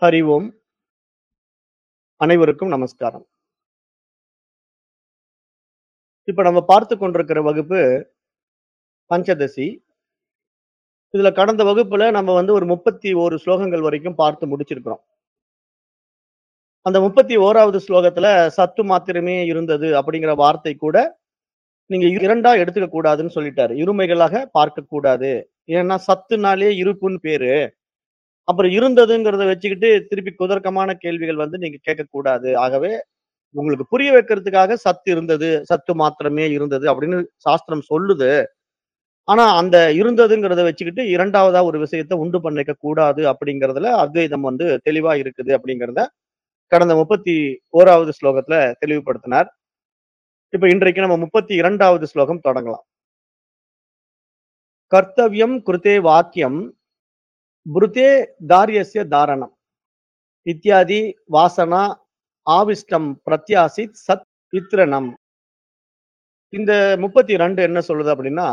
ஹரி ஓம் அனைவருக்கும் நமஸ்காரம் இப்ப நம்ம பார்த்து கொண்டிருக்கிற வகுப்பு பஞ்சதசி இதுல கடந்த வகுப்புல நம்ம வந்து ஒரு முப்பத்தி ஓரு ஸ்லோகங்கள் வரைக்கும் பார்த்து முடிச்சிருக்கிறோம் அந்த முப்பத்தி ஓராவது ஸ்லோகத்துல சத்து மாத்திரமே இருந்தது அப்படிங்கிற வார்த்தை கூட நீங்க இரண்டா எடுத்துக்க கூடாதுன்னு சொல்லிட்டாரு இருமைகளாக பார்க்க கூடாது ஏன்னா சத்துனாலே இருப்புன்னு பேரு அப்புறம் இருந்ததுங்கிறத வச்சுக்கிட்டு திருப்பி குதர்க்கமான கேள்விகள் வந்து நீங்க கேட்கக்கூடாது ஆகவே உங்களுக்கு புரிய வைக்கிறதுக்காக சத்து இருந்தது சத்து மாத்திரமே இருந்தது அப்படின்னு சாஸ்திரம் சொல்லுது ஆனா அந்த இருந்ததுங்கிறத வச்சுக்கிட்டு இரண்டாவதா ஒரு விஷயத்தை உண்டு பண்ணிக்க கூடாது அப்படிங்கறதுல அத்வைதம் வந்து தெளிவா இருக்குது அப்படிங்கறத கடந்த முப்பத்தி ஓராவது ஸ்லோகத்துல தெளிவுபடுத்தினார் இப்ப இன்றைக்கு நம்ம முப்பத்தி இரண்டாவது ஸ்லோகம் தொடங்கலாம் கர்த்தவியம் கிருத்தே வாக்கியம் புருதே தாரியஸ்ய தாரணம் இத்தியாதி வாசனா ஆவிஷ்டம் பிரத்யாசித் சத் இத்ரணம் இந்த முப்பத்தி ரெண்டு என்ன சொல்லுது அப்படின்னா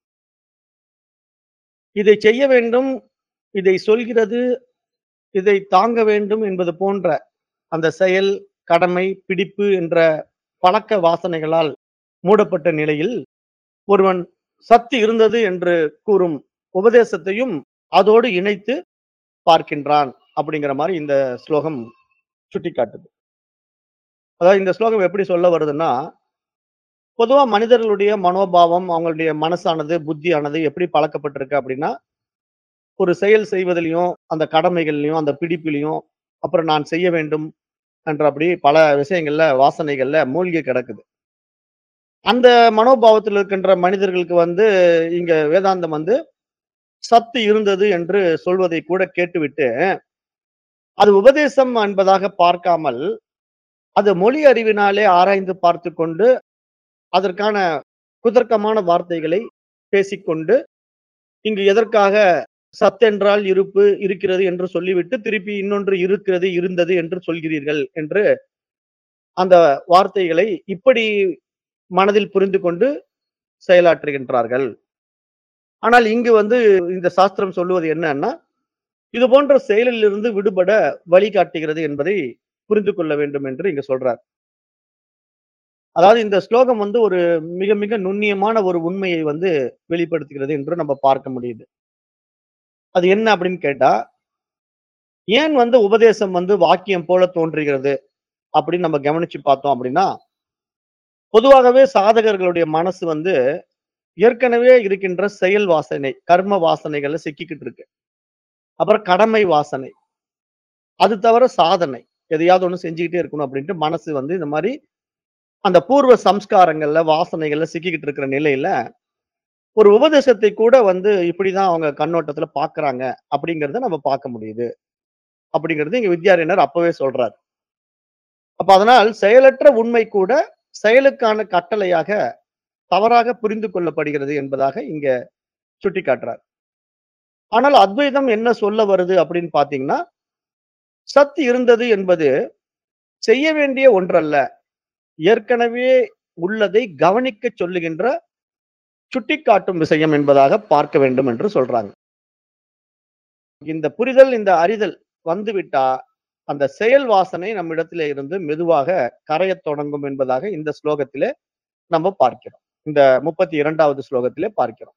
இதை செய்ய வேண்டும் இதை சொல்கிறது இதை தாங்க வேண்டும் என்பது போன்ற அந்த செயல் கடமை பிடிப்பு என்ற பழக்க வாசனைகளால் மூடப்பட்ட நிலையில் ஒருவன் சத்து இருந்தது என்று கூறும் உபதேசத்தையும் அதோடு இணைத்து பார்க்கின்றான் அப்படிங்கிற மாதிரி இந்த ஸ்லோகம் சுட்டிக்காட்டுது அதாவது இந்த ஸ்லோகம் எப்படி சொல்ல வருதுன்னா பொதுவா மனிதர்களுடைய மனோபாவம் அவங்களுடைய மனசானது புத்தியானது எப்படி பழக்கப்பட்டிருக்கு அப்படின்னா ஒரு செயல் செய்வதிலையும் அந்த கடமைகள்லையும் அந்த பிடிப்பிலையும் அப்புறம் நான் செய்ய வேண்டும் என்ற அப்படி பல விஷயங்கள்ல வாசனைகள்ல மூழ்கி கிடக்குது அந்த மனோபாவத்தில் இருக்கின்ற மனிதர்களுக்கு வந்து இங்க வேதாந்தம் வந்து சத்து இருந்தது என்று சொல்வதை கூட கேட்டுவிட்டு அது உபதேசம் என்பதாக பார்க்காமல் அது மொழி அறிவினாலே ஆராய்ந்து பார்த்து கொண்டு அதற்கான குதர்க்கமான வார்த்தைகளை பேசிக்கொண்டு இங்கு எதற்காக சத்தென்றால் இருப்பு இருக்கிறது என்று சொல்லிவிட்டு திருப்பி இன்னொன்று இருக்கிறது இருந்தது என்று சொல்கிறீர்கள் என்று அந்த வார்த்தைகளை இப்படி மனதில் புரிந்து கொண்டு செயலாற்றுகின்றார்கள் ஆனால் இங்கு வந்து இந்த சாஸ்திரம் சொல்லுவது என்னன்னா இது போன்ற செயலில் இருந்து விடுபட வழிகாட்டுகிறது என்பதை புரிந்து கொள்ள வேண்டும் என்று இங்க சொல்றார் அதாவது இந்த ஸ்லோகம் வந்து ஒரு மிக மிக நுண்ணியமான ஒரு உண்மையை வந்து வெளிப்படுத்துகிறது என்று நம்ம பார்க்க முடியுது அது என்ன அப்படின்னு கேட்டா ஏன் வந்து உபதேசம் வந்து வாக்கியம் போல தோன்றுகிறது அப்படின்னு நம்ம கவனிச்சு பார்த்தோம் அப்படின்னா பொதுவாகவே சாதகர்களுடைய மனசு வந்து ஏற்கனவே இருக்கின்ற செயல் வாசனை கர்ம வாசனைகள்ல சிக்கிக்கிட்டு இருக்கு அப்புறம் கடமை வாசனை அது தவிர சாதனை எதையாவது ஒண்ணு செஞ்சுக்கிட்டே இருக்கணும் அப்படின்ட்டு மனசு வந்து இந்த மாதிரி அந்த பூர்வ சம்ஸ்காரங்கள்ல வாசனைகள்ல சிக்கிக்கிட்டு இருக்கிற நிலையில ஒரு உபதேசத்தை கூட வந்து இப்படிதான் அவங்க கண்ணோட்டத்துல பாக்குறாங்க அப்படிங்கறத நம்ம பார்க்க முடியுது அப்படிங்கிறது இங்க வித்யாரண்யர் அப்பவே சொல்றாரு அப்ப அதனால் செயலற்ற உண்மை கூட செயலுக்கான கட்டளையாக தவறாக புரிந்து கொள்ளப்படுகிறது என்பதாக இங்க சுட்டி காட்டுறார் ஆனால் அத்வைதம் என்ன சொல்ல வருது அப்படின்னு பாத்தீங்கன்னா சத்து இருந்தது என்பது செய்ய வேண்டிய ஒன்றல்ல ஏற்கனவே உள்ளதை கவனிக்க சொல்லுகின்ற சுட்டிக்காட்டும் விஷயம் என்பதாக பார்க்க வேண்டும் என்று சொல்றாங்க இந்த புரிதல் இந்த அறிதல் வந்துவிட்டா அந்த செயல் வாசனை நம்மிடத்திலே இருந்து மெதுவாக கரையத் தொடங்கும் என்பதாக இந்த ஸ்லோகத்திலே நம்ம பார்க்கிறோம் இந்த முப்பத்தி இரண்டாவது ஸ்லோகத்திலே பார்க்கிறோம்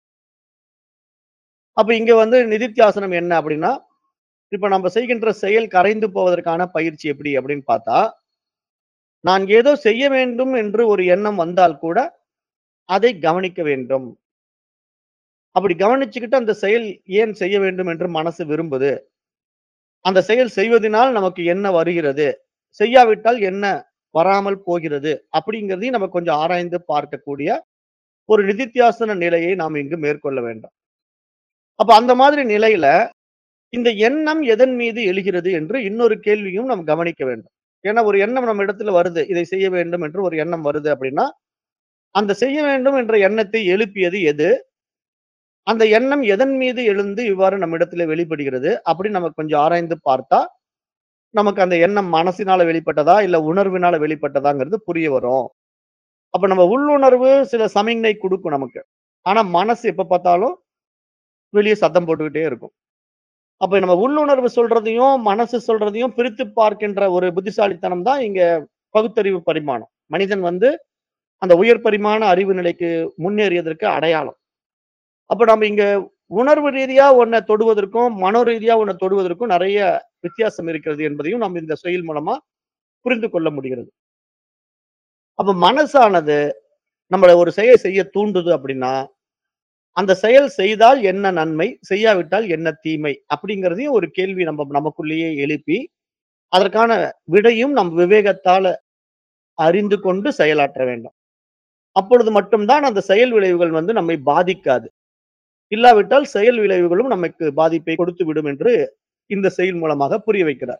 அப்ப இங்க வந்து நிதித்தியாசனம் என்ன அப்படின்னா இப்ப நம்ம செய்கின்ற செயல் கரைந்து போவதற்கான பயிற்சி எப்படி அப்படின்னு பார்த்தா நான் ஏதோ செய்ய வேண்டும் என்று ஒரு எண்ணம் வந்தால் கூட அதை கவனிக்க வேண்டும் அப்படி கவனிச்சுக்கிட்டு அந்த செயல் ஏன் செய்ய வேண்டும் என்று மனசு விரும்புது அந்த செயல் செய்வதனால் நமக்கு என்ன வருகிறது செய்யாவிட்டால் என்ன வராமல் போகிறது அப்படிங்கிறதையும் நம்ம கொஞ்சம் ஆராய்ந்து பார்க்கக்கூடிய ஒரு நிதித்தியாசன நிலையை நாம் இங்கு மேற்கொள்ள வேண்டும் அப்ப அந்த மாதிரி நிலையில இந்த எண்ணம் எதன் மீது எழுகிறது என்று இன்னொரு கேள்வியும் நாம் கவனிக்க வேண்டும் ஏன்னா ஒரு எண்ணம் நம்ம இடத்துல வருது இதை செய்ய வேண்டும் என்று ஒரு எண்ணம் வருது அப்படின்னா அந்த செய்ய வேண்டும் என்ற எண்ணத்தை எழுப்பியது எது அந்த எண்ணம் எதன் மீது எழுந்து இவ்வாறு நம்ம இடத்துல வெளிப்படுகிறது அப்படி நம்ம கொஞ்சம் ஆராய்ந்து பார்த்தா நமக்கு அந்த எண்ணம் மனசினால வெளிப்பட்டதா இல்ல உணர்வினால வெளிப்பட்டதாங்கிறது புரிய வரும் அப்ப நம்ம உள்ளுணர்வு சில சமிக்ஞை கொடுக்கும் நமக்கு ஆனா மனசு எப்ப பார்த்தாலும் வெளியே சத்தம் போட்டுக்கிட்டே இருக்கும் அப்ப நம்ம உள்ளுணர்வு சொல்றதையும், மனசு சொல்றதையும் பிரித்து பார்க்கின்ற ஒரு புத்திசாலித்தனம் தான் இங்க பகுத்தறிவு பரிமாணம். மனிதன் வந்து அந்த உயர் பரிமாண அறிவு நிலைக்கு முன்னேறியதற்கு அடையாளம். அப்ப நம்ம இங்க உணர்வு ரீதியா ஒண்ண தொடுவதற்கும், மனோ ரீதியா ஒண்ண தொடுவதற்கும் நெறைய வித்தியாசம் இருக்கிறது என்பதையும் நம்ம இந்த செயல் மூலமா புரிந்து கொள்ள முடிகிறது. அப்ப மனசானது நம்மள ஒரு செயல் செய்ய தூண்டுது அப்படின்னா, அந்த செயல் செய்தால் என்ன நன்மை? செய்யாவிட்டால் என்ன தீமை? அப்படிங்கிறதையும் ஒரு கேள்வி நம்ம நமக்குள்ளேயே எழுப்பி, அதற்கான விடையும் நம் விவேகத்தால அறிந்து கொண்டு செயலாற்ற வேண்டும். அப்பொழுது மட்டும் தான் அந்த செயல் விளைவுகள் வந்து நம்மை பாதிக்காது. இல்லாவிட்டால் செயல் விளைவுகளும் நமக்கு பாதிப்பை கொடுத்துவிடும் என்று இந்த செயல் மூலமாக புரிய வைக்கிறார்.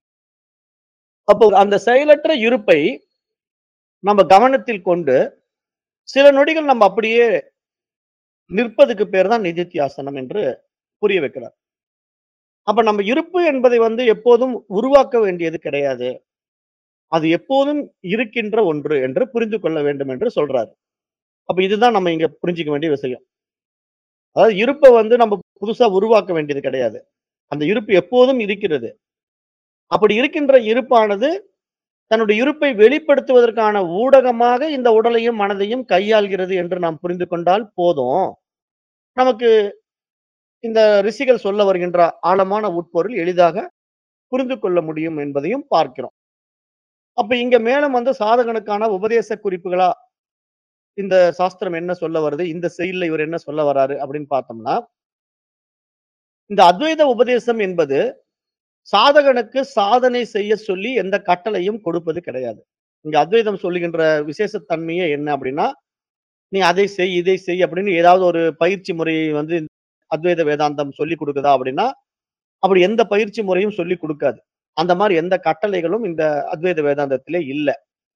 அப்போ அந்த செயலற்ற இருப்பை நம்ம கவனத்தில் கொண்டு, சில நொடிகள் நம்ம அப்படியே நிற்பதுக்கு பேர் தான் நிதித்தியாசனம் என்று புரிய வைக்கிறார். அப்ப நம்ம இருப்பு என்பதை வந்து எப்போதும் உருவாக்க வேண்டியது கிடையாது. அது எப்போதும் இருக்கின்ற ஒன்று என்று புரிந்து கொள்ள வேண்டும் என்று சொல்றாரு. அப்ப இதுதான் நம்ம இங்க புரிஞ்சுக்க வேண்டிய விஷயம். அதாவது இருப்ப வந்து நம்ம புதுசா உருவாக்க வேண்டியது கிடையாது. அந்த இருப்பு எப்போதும் இருக்கிறது. அப்படி இருக்கின்ற இருப்பானது, தன்னுடைய இருப்பை வெளிப்படுத்துவதற்கான ஊடகமாக இந்த உடலையும், மனதையும் கையாள்கிறது என்று நாம் புரிந்து கொண்டால் போதும். நமக்கு இந்த ரிஷிகள் சொல்ல வருகின்ற ஆழமான உட்பொருள் எளிதாக புரிந்து கொள்ள முடியும் என்பதையும் பார்க்கிறோம். அப்ப இங்க மேலும் வந்து சாதகனுக்கான உபதேச குறிப்புகளா, இந்த சாஸ்திரம் என்ன சொல்ல வருது? இந்த செய்யுள்ல இவர் என்ன சொல்ல வராரு? அப்படின்னு பார்த்தோம்னா இந்த அத்வைத உபதேசம் என்பது, சாதகனுக்கு சாதனை செய்ய சொல்லி எந்த கட்டளையும் கொடுப்பது கிடையாது. இங்க அத்வைதம் சொல்லுகின்ற விசேஷத் தன்மையே என்ன அப்படின்னா, நீ அதை செய், இதை செய் அப்படின்னு ஏதாவது ஒரு பயிற்சி முறையை வந்து அத்வைத வேதாந்தம் சொல்லிக் குடுக்குதா அப்படின்னா, அப்படி எந்த பயிற்சி முறையும் சொல்லிக் குடுக்காது. அந்த மாரி எந்த கட்டளைகளும் இந்த அத்வைத வேதாந்தத்திலே இல்ல.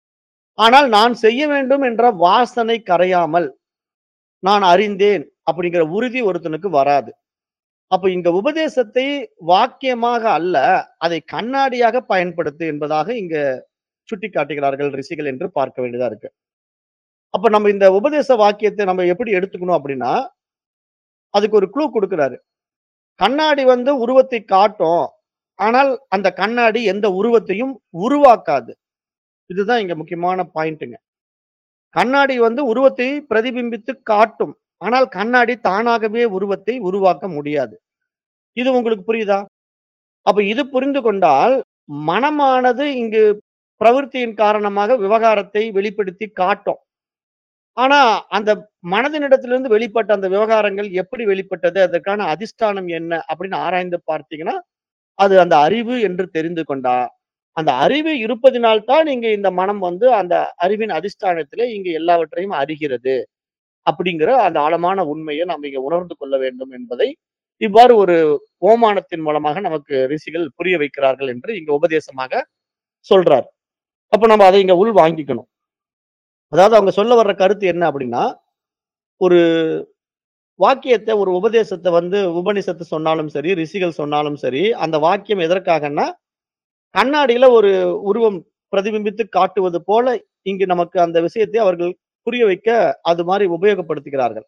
ஆனால் நான் செய்ய வேண்டும் என்ற வாசனை கரையாமல், நான் அறிந்தேன் அப்படிங்கிற உறுதி ஒருத்தனுக்கு வராது. அப்ப இங்க உபதேசத்தை வாக்கியமாக அல்ல, அதை கண்ணாடியாக பயன்படுத்து என்பதாக இங்க சுட்டிக்காட்டுகிறார்கள் ரிஷிகள் என்று பார்க்க வேண்டியதா இருக்கு. அப்ப நம்ம இந்த உபதேச வாக்கியத்தை நம்ம எப்படி எடுத்துக்கணும் அப்படின்னா, அதுக்கு ஒரு க்ளூ குடுக்குறாரு. கண்ணாடி வந்து உருவத்தை காட்டும். ஆனால் அந்த கண்ணாடி எந்த உருவத்தையும் உருவாக்காது. இதுதான் இங்க முக்கியமான பாயிண்ட்டுங்க. கண்ணாடி வந்து உருவத்தை பிரதிபிம்பித்து காட்டும். ஆனால் கண்ணாடி தானாகவே உருவத்தை உருவாக்க முடியாது. இது உங்களுக்கு புரியுதா? அப்ப இது புரிந்து கொண்டால், மனமானது இங்கு பிரவிற்த்தியின் காரணமாக விவகாரத்தை வெளிப்படுத்தி காட்டும். ஆனா, அந்த மனதினிடத்திலிருந்து வெளிப்பட்ட அந்த விவகாரங்கள் எப்படி வெளிப்பட்டது? அதற்கான அதிஷ்டானம் என்ன? அப்படின்னு ஆராய்ந்து பார்த்தீங்கன்னா, அது அந்த அறிவு என்று தெரிந்து கொண்டா, அந்த அறிவு இருப்பதினால் தான் இங்க இந்த மனம் வந்து அந்த அறிவின் அதிஷ்டானத்திலே இங்க எல்லாவற்றையும் அறிகிறது. அப்படிங்கிற அந்த ஆழமான உண்மையை நாம் இங்க உணர்ந்து கொள்ள வேண்டும் என்பதை, இவ்வாறு ஒரு ஓமானத்தின் மூலமாக நமக்கு ரிஷிகள் புரிய வைக்கிறார்கள் என்று இங்க உபதேசமாக சொல்றார். அப்ப நம்ம அதை இங்க உள் வாங்கிக்கணும். அதாவது அவங்க சொல்ல வர்ற கருத்து என்ன அப்படின்னா, ஒரு வாக்கியத்த, ஒரு உபதேசத்த வந்து உபனிஷத்து சொன்னாலும் சரி, ரிஷிகள் சொன்னாலும் சரி, அந்த வாக்கியம் எதற்காகன்னா, கண்ணாடியில ஒரு உருவம் பிரதிபிம்பித்து காட்டுவது போல, இங்கு நமக்கு அந்த விஷயத்தை அவர்கள் புரிய வைக்க அது மாரி உபயோகப்படுத்துகிறார்கள்.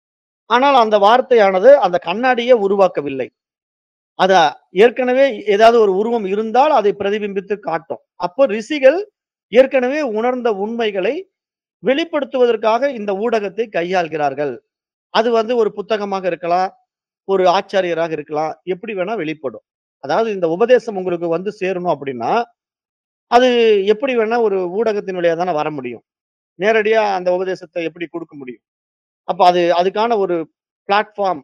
ஆனால் அந்த வார்த்தையானது அந்த கண்ணாடியே உருவாக்கவில்லை. அத ஏற்கனவே ஏதாவது ஒரு உருவம் இருந்தால் அதை பிரதிபிம்பித்து காட்டும். அப்போ ரிஷிகள் ஏற்கனவே உணர்ந்த உண்மைகளை வெளிப்படுத்துவதற்காக இந்த ஊடகத்தை கையாள்கிறார்கள். அது வந்து ஒரு புத்தகமாக இருக்கலாம், ஒரு ஆச்சாரியராக இருக்கலாம், எப்படி வேணா வெளிப்படும். அதாவது இந்த உபதேசம் உங்களுக்கு வந்து சேரணும் அப்படின்னா, அது எப்படி வேணா ஒரு ஊடகத்தின் வழியா தானே வர முடியும். நேரடியா அந்த உபதேசத்த எப்படி குடுக்க முடியும்? அப்ப அது அதுக்கான ஒரு பிளாட்ஃபார்ம்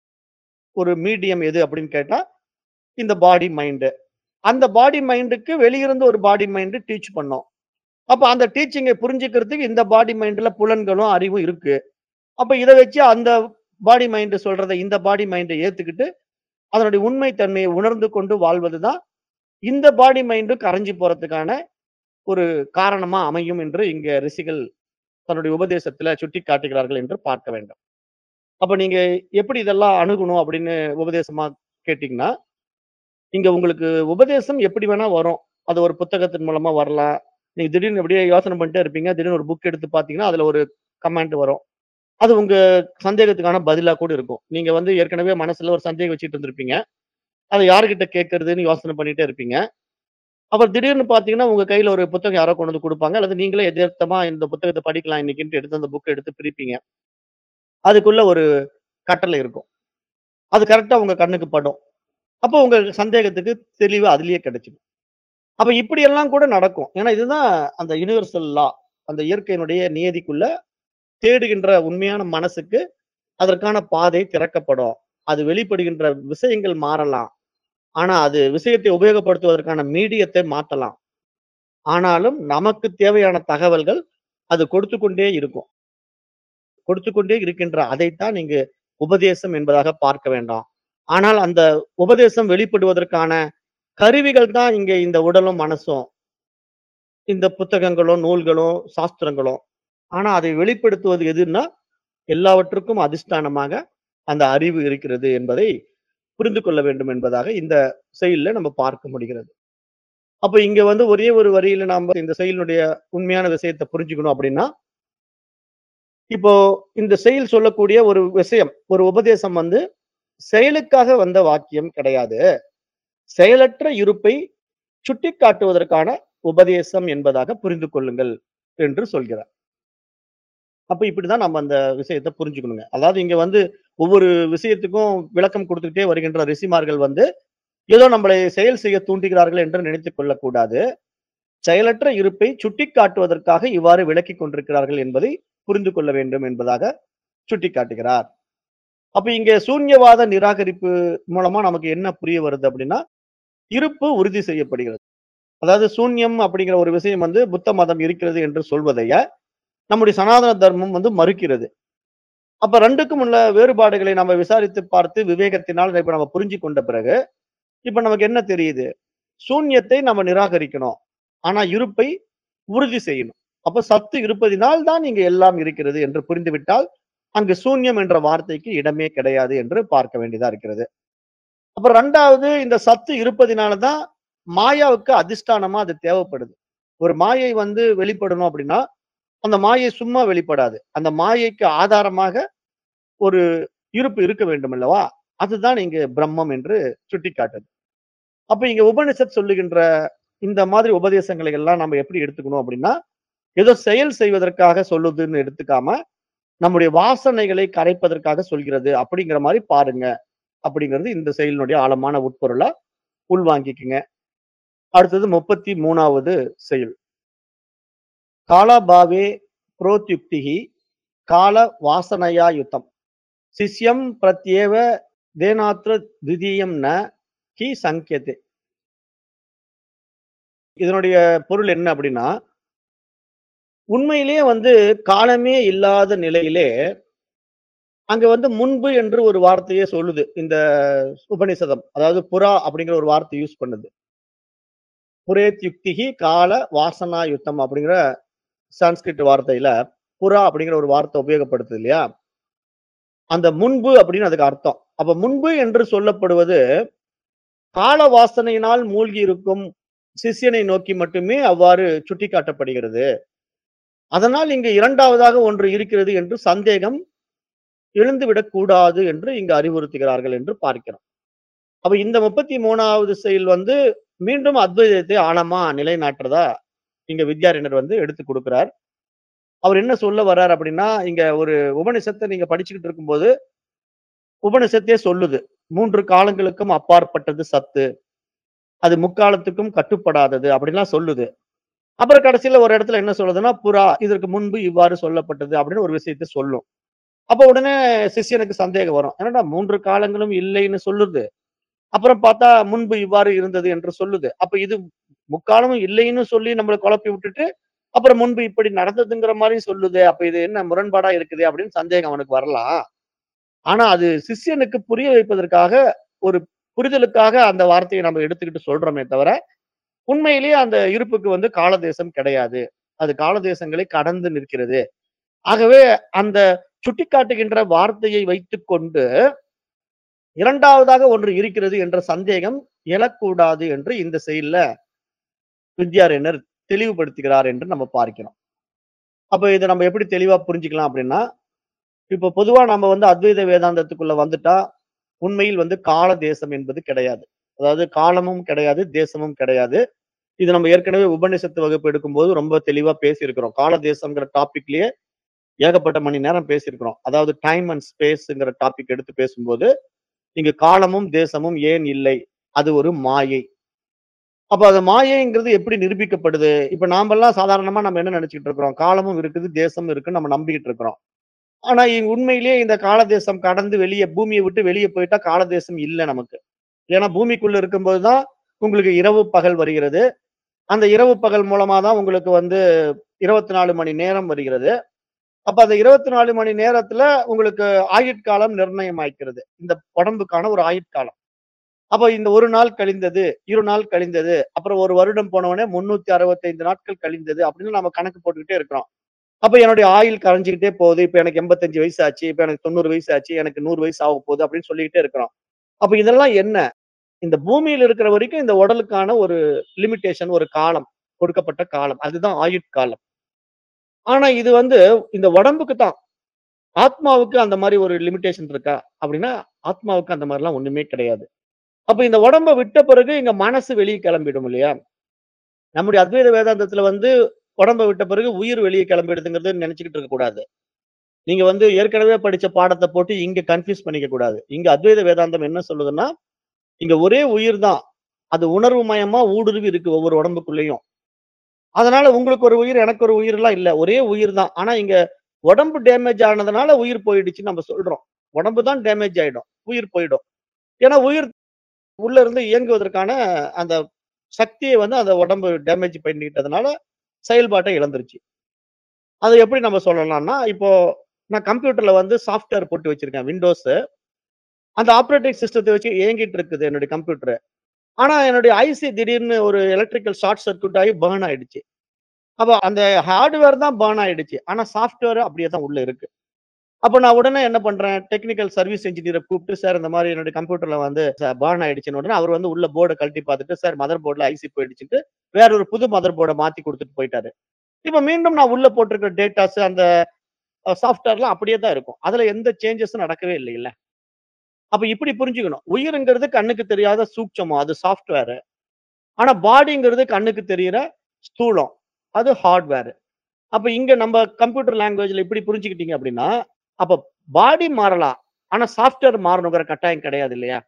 ஒரு மீடியம் எது அப்படின்னு கேட்டா, இந்த பாடி, மைண்ட். அந்த பாடி, மைண்டுக்கு வெளியிருந்து ஒரு பாடி, மைண்ட் டீச் பண்ணும். அப்ப அந்த டீச்சிங்கை புரிஞ்சுக்கிறதுக்கு இந்த பாடி, மைண்ட்ல புலன்களும், அறிவும் இருக்கு. அப்ப இத வச்சு அந்த பாடி, மைண்ட் சொல்றத இந்த பாடி, மைண்ட் ஏத்துக்கிட்டு, அதனுடைய உண்மை தன்மையை உணர்ந்து கொண்டு வாழ்வது தான், இந்த பாடி, மைண்டும் கரைஞ்சு போறதுக்கான ஒரு காரணமா அமையும் என்று இங்க ரிஷிகள் தன்னுடைய உபதேசத்துல சுட்டிக்காட்டுகிறார்கள் என்று பார்க்க வேண்டும். அப்ப நீங்க எப்படி இதெல்லாம் அணுகணும் அப்படின்னு உபதேசமா கேட்டீங்கன்னா, இங்க உங்களுக்கு உபதேசம் எப்படி வேணா வரும். அது ஒரு புத்தகத்தின் மூலமா வரலாம். நீங்க திடீர்னு அப்படியே யோசனை பண்ணிட்டே இருப்பீங்க. திடீர்னு ஒரு புக் எடுத்து பார்த்தீங்கன்னா, அதுல ஒரு கமெண்ட் வரும். அது உங்க சந்தேகத்துக்கான பதிலா கூட இருக்கும். நீங்க வந்து ஏற்கனவே மனசுல ஒரு சந்தேகம் வச்சுட்டு இருந்திருப்பீங்க. அத யார்கிட்ட கேட்கறதுன்னு யோசனை பண்ணிட்டே இருப்பீங்க. அப்புறம் திடீர்னு பார்த்தீங்கன்னா, உங்க கையில ஒரு புத்தகம் யாரோ கொண்டு வந்து குடுப்பாங்க. அல்லது நீங்களே எதார்த்தமா இந்த புத்தகத்த படிக்கலாம் இன்னைக்குன்ட்டு எடுத்து அந்த புக்க எடுத்து பிரிப்பீங்க. அதுக்குள்ள ஒரு கட்டளை இருக்கும். அது கரெக்ட்டா உங்க கண்ணுக்கு படும். அப்போ உங்க சந்தேகத்துக்கு தெளிவு அதிலேயே கிடைச்சிடும். அப்ப இப்படியெல்லாம் கூட நடக்கும். ஏன்னா இதுதான் அந்த யுனிவர்சல் லா. அந்த இயற்கையினுடைய நியதிக்குள்ள தேடுகின்ற உண்மையான மனசுக்கு அதற்கான பாதை திறக்கப்படும். அது வெளிப்படுகின்ற விஷயங்கள் மாறலாம். ஆனா அது விஷயத்தை உபயோகப்படுத்துவதற்கான மீடியத்தை மாத்தலாம். ஆனாலும் நமக்கு தேவையான தகவல்கள் அது கொடுத்துக் கொண்டே இருக்கும். கொடுத்துக் கொண்டே இருக்கின்ற அதைத்தான் நீங்க உபதேசம் என்பதாக பார்க்க வேண்டாம். ஆனால் அந்த உபதேசம் வெளிப்படுவதற்கான கருவிகள் தான் இங்க இந்த உடலும், மனசும். இந்த புத்தகங்களும், நூல்களும், சாஸ்திரங்களும். ஆனா அதை வெளிப்படுத்துவது எதுன்னா, எல்லாவற்றுக்கும் அதிஷ்டானமாக அந்த அறிவு இருக்கிறது என்பதை புரிந்து கொள்ள வேண்டும் என்பதாக இந்த செயல்ல நம்ம பார்க்க முடிகிறது. அப்ப இங்க வந்து ஒரே ஒரு வரியில நாம இந்த செயலினுடைய உண்மையான விஷயத்த புரிஞ்சுக்கணும் அப்படின்னா இப்போ இந்த செயல் சொல்லக்கூடிய ஒரு விஷயம், ஒரு உபதேசம் வந்து செயலுக்காக வந்த வாக்கியம் கிடையாது. செயலற்ற இருப்பை சுட்டிக்காட்டுவதற்கான உபதேசம் என்பதாக புரிந்து கொள்ளுங்கள் என்று சொல்கிறார். அப்ப இப்படிதான் நம்ம அந்த விஷயத்த புரிஞ்சுக்கணுங்க. அதாவது இங்க வந்து ஒவ்வொரு விஷயத்துக்கும் விளக்கம் குடுத்துக்கிட்டே வருகின்ற ரிஷிமார்கள் வந்து, ஏதோ நம்மளை செயல் செய்ய தூண்டுகிறார்கள் என்று நினைத்துக் கொள்ளக்கூடாது. செயலற்ற இருப்பை சுட்டிக்காட்டுவதற்காக இவ்வாறு விளக்கிக் கொண்டிருக்கிறார்கள் என்பதை புரிந்து கொள்ள வேண்டும் என்பதாக சுட்டிக்காட்டுகிறார். அப்ப இங்க சூன்யவாத நிராகரிப்பு மூலமா நமக்கு என்ன புரிய வருது அப்படின்னா, இருப்பு உறுதி செய்யப்படுகிறது. அதாவது சூன்யம் அப்படிங்கிற ஒரு விஷயம் வந்து புத்த மதம் இருக்கிறது என்று சொல்வதைய, நம்முடைய சனாதன தர்மம் வந்து மறுக்கிறது. அப்ப 2க்கும் உள்ள வேறுபாடுகளை நம்ம விசாரித்து பார்த்து விவேகத்தினால் இப்ப நம்ம புரிஞ்சு கொண்ட பிறகு, இப்ப நமக்கு என்ன தெரியுது? சூன்யத்தை நம்ம நிராகரிக்கணும். ஆனா இருப்பை உறுதி செய்யணும். அப்ப சத்து இருப்பதினால் தான் இங்க எல்லாம் இருக்கிறது என்று புரிந்துவிட்டால், அங்கு சூன்யம் என்ற வார்த்தைக்கு இடமே கிடையாது என்று பார்க்க வேண்டியதா இருக்கிறது. அப்புறம் 2வது இந்த சத்து இருப்பதினால தான் மாயாவுக்கு அதிஷ்டானமா அது தேவைப்படுது. ஒரு மாயை வந்து வெளிப்படணும் அப்படின்னா, அந்த மாயை சும்மா வெளிப்படாது. அந்த மாயைக்கு ஆதாரமாக ஒரு இருப்பு இருக்க வேண்டும் அல்லவா? அதுதான் இங்கு பிரம்மம் என்று சுட்டிக்காட்டுது. அப்ப இங்க உபனிஷத் சொல்லுகின்ற இந்த மாதிரி உபதேசங்களை எல்லாம் நம்ம எப்படி எடுத்துக்கணும் அப்படின்னா, ஏதோ செயல் செய்வதற்காக சொல்லுதுன்னு எடுத்துக்காம, நம்முடைய வாசனைகளை கரைப்பதற்காக சொல்கிறது அப்படிங்கிற மாரி பாருங்க. அப்படிங்கிறது இந்த செயலினுடைய ஆழமான உட்பொருளா உள்வாங்கிக்கங்க. அடுத்தது 33வது செயல். காலாபாவே புரோத்யுக்திஹி கால வாசனயா யுத்தம். சிஷ்யம் பிரத்யேவ தேனாத்ர த்விதீயம் ந கி சங்க்யதே. இதனுடைய பொருள் என்ன அப்படின்னா, உண்மையிலேயே வந்து காலமே இல்லாத நிலையிலே, அங்க வந்து முன்பு என்று ஒரு வார்த்தையே சொல்லுது. இந்த உபநிஷதம். அதாவது புரா அப்படிங்கிற ஒரு வார்த்தை யூஸ் பண்ணுது. புரேத்யுக்திஹி கால வாசனா யுத்தம் அப்படிங்கிற சான்ஸ்கிரிட் வார்த்தையில, புரா அப்படிங்கிற ஒரு வார்த்தை உபயோகப்படுத்துது இல்லையா? அந்த முன்பு அப்படின்னு அதுக்கு அர்த்தம். அப்ப முன்பு என்று சொல்லப்படுவது, கால வாசனையினால் மூழ்கி இருக்கும் சிஷ்யனை நோக்கி மட்டுமே அவ்வாறு சுட்டிக்காட்டப்படுகிறது. அதனால் இங்கு 2வதாக ஒன்று இருக்கிறது என்று சந்தேகம் எழுந்துவிடக் கூடாது என்று இங்கு அறிவுறுத்துகிறார்கள் என்று பார்க்கிறோம். அப்ப இந்த 33வது செயல் வந்து மீண்டும் அத்வைதத்தை ஆழமா நிலைநாட்டுறதா இங்க வித்யாரண்யர் வந்து எடுத்துக் குடுக்கிறார். அவர் என்ன சொல்ல வர்றார் அப்படின்னா, இங்க ஒரு உபனிஷத்த நீங்க படிச்சுக்கிட்டு இருக்கும்போது, உபனிஷத்தே சொல்லுது. 3 காலங்களுக்கும் அப்பாற்பட்டது சத்து. அது முக்காலத்துக்கும் கட்டுப்படாதது அப்படின்லாம் சொல்லுது. அப்புறம் கடைசியில ஒரு இடத்துல என்ன சொல்லுதுன்னா, புறா இதற்கு முன்பு இவ்வாறு சொல்லப்பட்டது அப்படின்னு ஒரு விஷயத்த சொல்லும். அப்ப உடனே சிஷ்யனுக்கு சந்தேகம் வரும். என்னடா 3 காலங்களும் இல்லைன்னு சொல்லுது. அப்புறம் பார்த்தா முன்பு இவ்வாறு இருந்தது என்று சொல்லுது. அப்ப இது முக்காலமும் இல்லைன்னு சொல்லி நம்மள குழப்பி விட்டுட்டு, அப்புறம் முன்பு இப்படி நடந்ததுங்கிற மாரி சொல்லுதே. அப்ப இது என்ன முரண்பாடா இருக்குதே அப்படின்னு சந்தேகம் அவனுக்கு வரலாம். ஆனா அது சிஷ்யனுக்கு புரிய வைப்பதற்காக, ஒரு புரிதலுக்காக அந்த வார்த்தைய நம்ம எடுத்துக்கிட்டு சொல்றோமே தவிர, உண்மையிலேயே அந்த இருப்புக்கு வந்து காலதேசம் கிடையாது. அது காலதேசங்களை கடந்து நிற்கிறது. ஆகவே அந்த சுட்டிக்காட்டுகின்ற வார்த்தையை வைத்துக்கொண்டு, 2வதாக ஒன்று இருக்கிறது என்ற சந்தேகம் எழக்கூடாது என்று இந்த செயல்ல வித்யாரண்யர் தெளிவுபடுத்துகிறார் என்று நம்ம பார்க்கிறோம். அப்ப இத நம்ம எப்படி தெளிவா புரிஞ்சுக்கலாம் அப்படின்னா, இப்ப பொதுவா நம்ம வந்து அத்வைத வேதாந்தத்துக்குள்ள வந்துட்டா, உண்மையில் வந்து கால தேசம் என்பது கிடையாது. அதாவது காலமும் கிடையாது, தேசமும் கிடையாது. இது நம்ம ஏற்கனவே உபநிஷத்து வகுப்பு எடுக்கும்போது ரொம்ப தெளிவா பேசியிருக்கிறோம். கால தேசம்ங்கிற டாபிக்லயே ஏகப்பட்ட மணி நேரம் பேசியிருக்கிறோம். அதாவது டைம் அண்ட் ஸ்பேஸ்ங்கிற டாபிக் எடுத்து பேசும்போது, இங்கு காலமும், தேசமும் ஏன் இல்லை? அது ஒரு மாயை. அப்ப அது மாயைங்கிறது எப்படி நிரூபிக்கப்படுது? இப்ப நாமெல்லாம் சாதாரணமா நம்ம என்ன நினைச்சுக்கிட்டு இருக்கிறோம்? காலமும் இருக்குது, தேசமும் இருக்குன்னு நம்ம நம்பிக்கிட்டு இருக்கிறோம். ஆனா இ உண்மையிலேயே இந்த கால தேசம் கடந்து வெளிய பூமிய விட்டு வெளிய போயிட்டா கால தேசம் இல்ல நமக்கு. ஏன்னா பூமிக்குள்ள இருக்கும்போது தான் உங்களுக்கு இரவு, பகல் வருகிறது. அந்த இரவு, பகல் மூலமா தான் உங்களுக்கு வந்து 24 மணி நேரம் வருகிறது. அப்ப அந்த 24 மணி நேரத்துல உங்களுக்கு ஆயுட்காலம் நிர்ணயமாய்க்கிறது. இந்த உடம்புக்கான ஒரு ஆயுட்காலம். அப்ப இந்த 1 நாள் கழிந்தது, 2 நாள் கழிந்தது, அப்புறம் 1 வருடம் போனவுடனே 365 நாட்கள் கழிந்தது அப்படின்னு நம்ம கணக்கு போட்டுக்கிட்டே இருக்கிறோம். அப்ப என்னுடைய ஆயுள் கரைஞ்சுக்கிட்டே போகுது. இப்ப எனக்கு 85 வயசு ஆச்சு. இப்ப எனக்கு 90 வயசு ஆச்சு. எனக்கு 100 வயசு ஆகப் போகுது அப்படின்னு சொல்லிக்கிட்டே இருக்கிறோம். அப்ப இதெல்லாம் என்ன? இந்த பூமியில இருக்கிற வரைக்கும் இந்த உடலுக்கான ஒரு லிமிட்டேஷன், ஒரு காலம், கொடுக்கப்பட்ட காலம். அதுதான் ஆயுட்காலம். ஆனா இது வந்து இந்த உடம்புக்கு தான். ஆத்மாவுக்கு அந்த மாரி ஒரு லிமிட்டேஷன் இருக்கா? அப்படின்னா, ஆத்மாவுக்கு அந்த மாரிலாம் ஒண்ணுமே கிடையாது. அப்ப இந்த உடம்ப விட்ட பிறகு இங்க மனசு வெளிய கிளம்பிடும் இல்லையா? நம்முடைய அத்வைத வேதாந்தத்துல வந்து உடம்ப விட்ட பிறகு உயிர் வெளிய கிளம்பிடுதுங்கிறது நினைச்சுக்கிட்டு இருக்கக்கூடாது. நீங்க வந்து ஏற்கனவே படிச்ச பாடத்த போட்டு இங்க கன்ஃப்யூஸ் பண்ணிக்க கூடாது. இங்க அத்வைத வேதாந்தம் என்ன சொல்லுதுன்னா, இங்க ஒரே உயிர் தான். அது உணர்வு மயமா ஊடுருவி இருக்கு ஒவ்வொரு உடம்புக்குள்ளேயும். அதனால உங்களுக்கு ஒரு உயிர், எனக்கு ஒரு உயிர்லாம் இல்ல. ஒரே உயிர் தான். ஆனா இங்க உடம்பு டேமேஜ் ஆனதுனால உயிர் போயிடுச்சுன்னு நம்ம சொல்றோம். உடம்பு தான் டேமேஜ் ஆயிடும். உயிர் போயிடும். ஏன்னா உயிர் உள்ள இருந்து இயங்குவதற்கான அந்த சக்திய வந்து அந்த உடம்பு டேமேஜ் பண்ணிட்டதுனால செயல்பாட்ட இழந்துருச்சு. அத எப்படி நம்ம சொல்லலாம்னா, இப்போ நான் கம்ப்யூட்டர்ல வந்து சாஃப்ட்வேர் போட்டு வச்சிருக்கேன். விண்டோஸ். அந்த ஆப்பரேட்டிங் சிஸ்டத்த வச்சு இயங்கிட்டு இருக்குது என்னுடைய கம்ப்யூட்டர். ஆனா என்னுடைய ஐசி திடீர்னு ஒரு எலக்ட்ரிக்கல் ஷார்ட் சர்க்யூட் ஆகி பர்ன் ஆயிடுச்சு. அப்ப அந்த ஹார்ட்வேர் தான் பர்ன் ஆயிடுச்சு. ஆனா சாஃப்ட்வேர் அப்படியே தான் உள்ள இருக்கு. அப்ப நான் உடனே என்ன பண்றேன், டெக்னிக்கல் சர்விஸ் என்ஜினியர கூப்பிட்டு, சார் இந்த மாரி என்னுடைய கம்ப்யூட்டர்ல வந்து ச பர்ன் ஆயிடுச்சுன்ன உடனே அவர் வந்து உள்ள போர்ட கழட்டி பார்த்துட்டு, சார் மதர் போர்ட்ல ஐசி போயிடுச்சுன்ட்டு வேற ஒரு புது மதர் போர்ட மாத்தி குடுத்துட்டு போயிட்டாரு. இப்ப மீண்டும் நான் உள்ள போட்டிருக்கிற டேட்டாஸ் அந்த அ சாஃப்ட்வேர்லாம் அப்படியே தான் இருக்கும். அதுல எந்த சேஞ்சஸும் நடக்கவே இல்லைல்ல. அப்ப இப்படி புரிஞ்சுக்கணும். உயிருங்கிறது கண்ணுக்கு தெரியாத சூட்சமம். அது சாஃப்ட்வேர். ஆனா பாடிங்கிறது கண்ணுக்கு தெரியிற ஸ்தூலம். அது ஹார்ட்வேர். அப்ப இங்க நம்ம கம்ப்யூட்டர் லாங்குவேஜ்ல இப்படி புரிஞ்சுக்கிட்டீங்க அப்படின்னா, அப்ப பாடி மாறலாம். ஆனா சாஃப்ட்வேர் மாறணுங்கிற கட்டாயம் கிடையாது இல்லையா?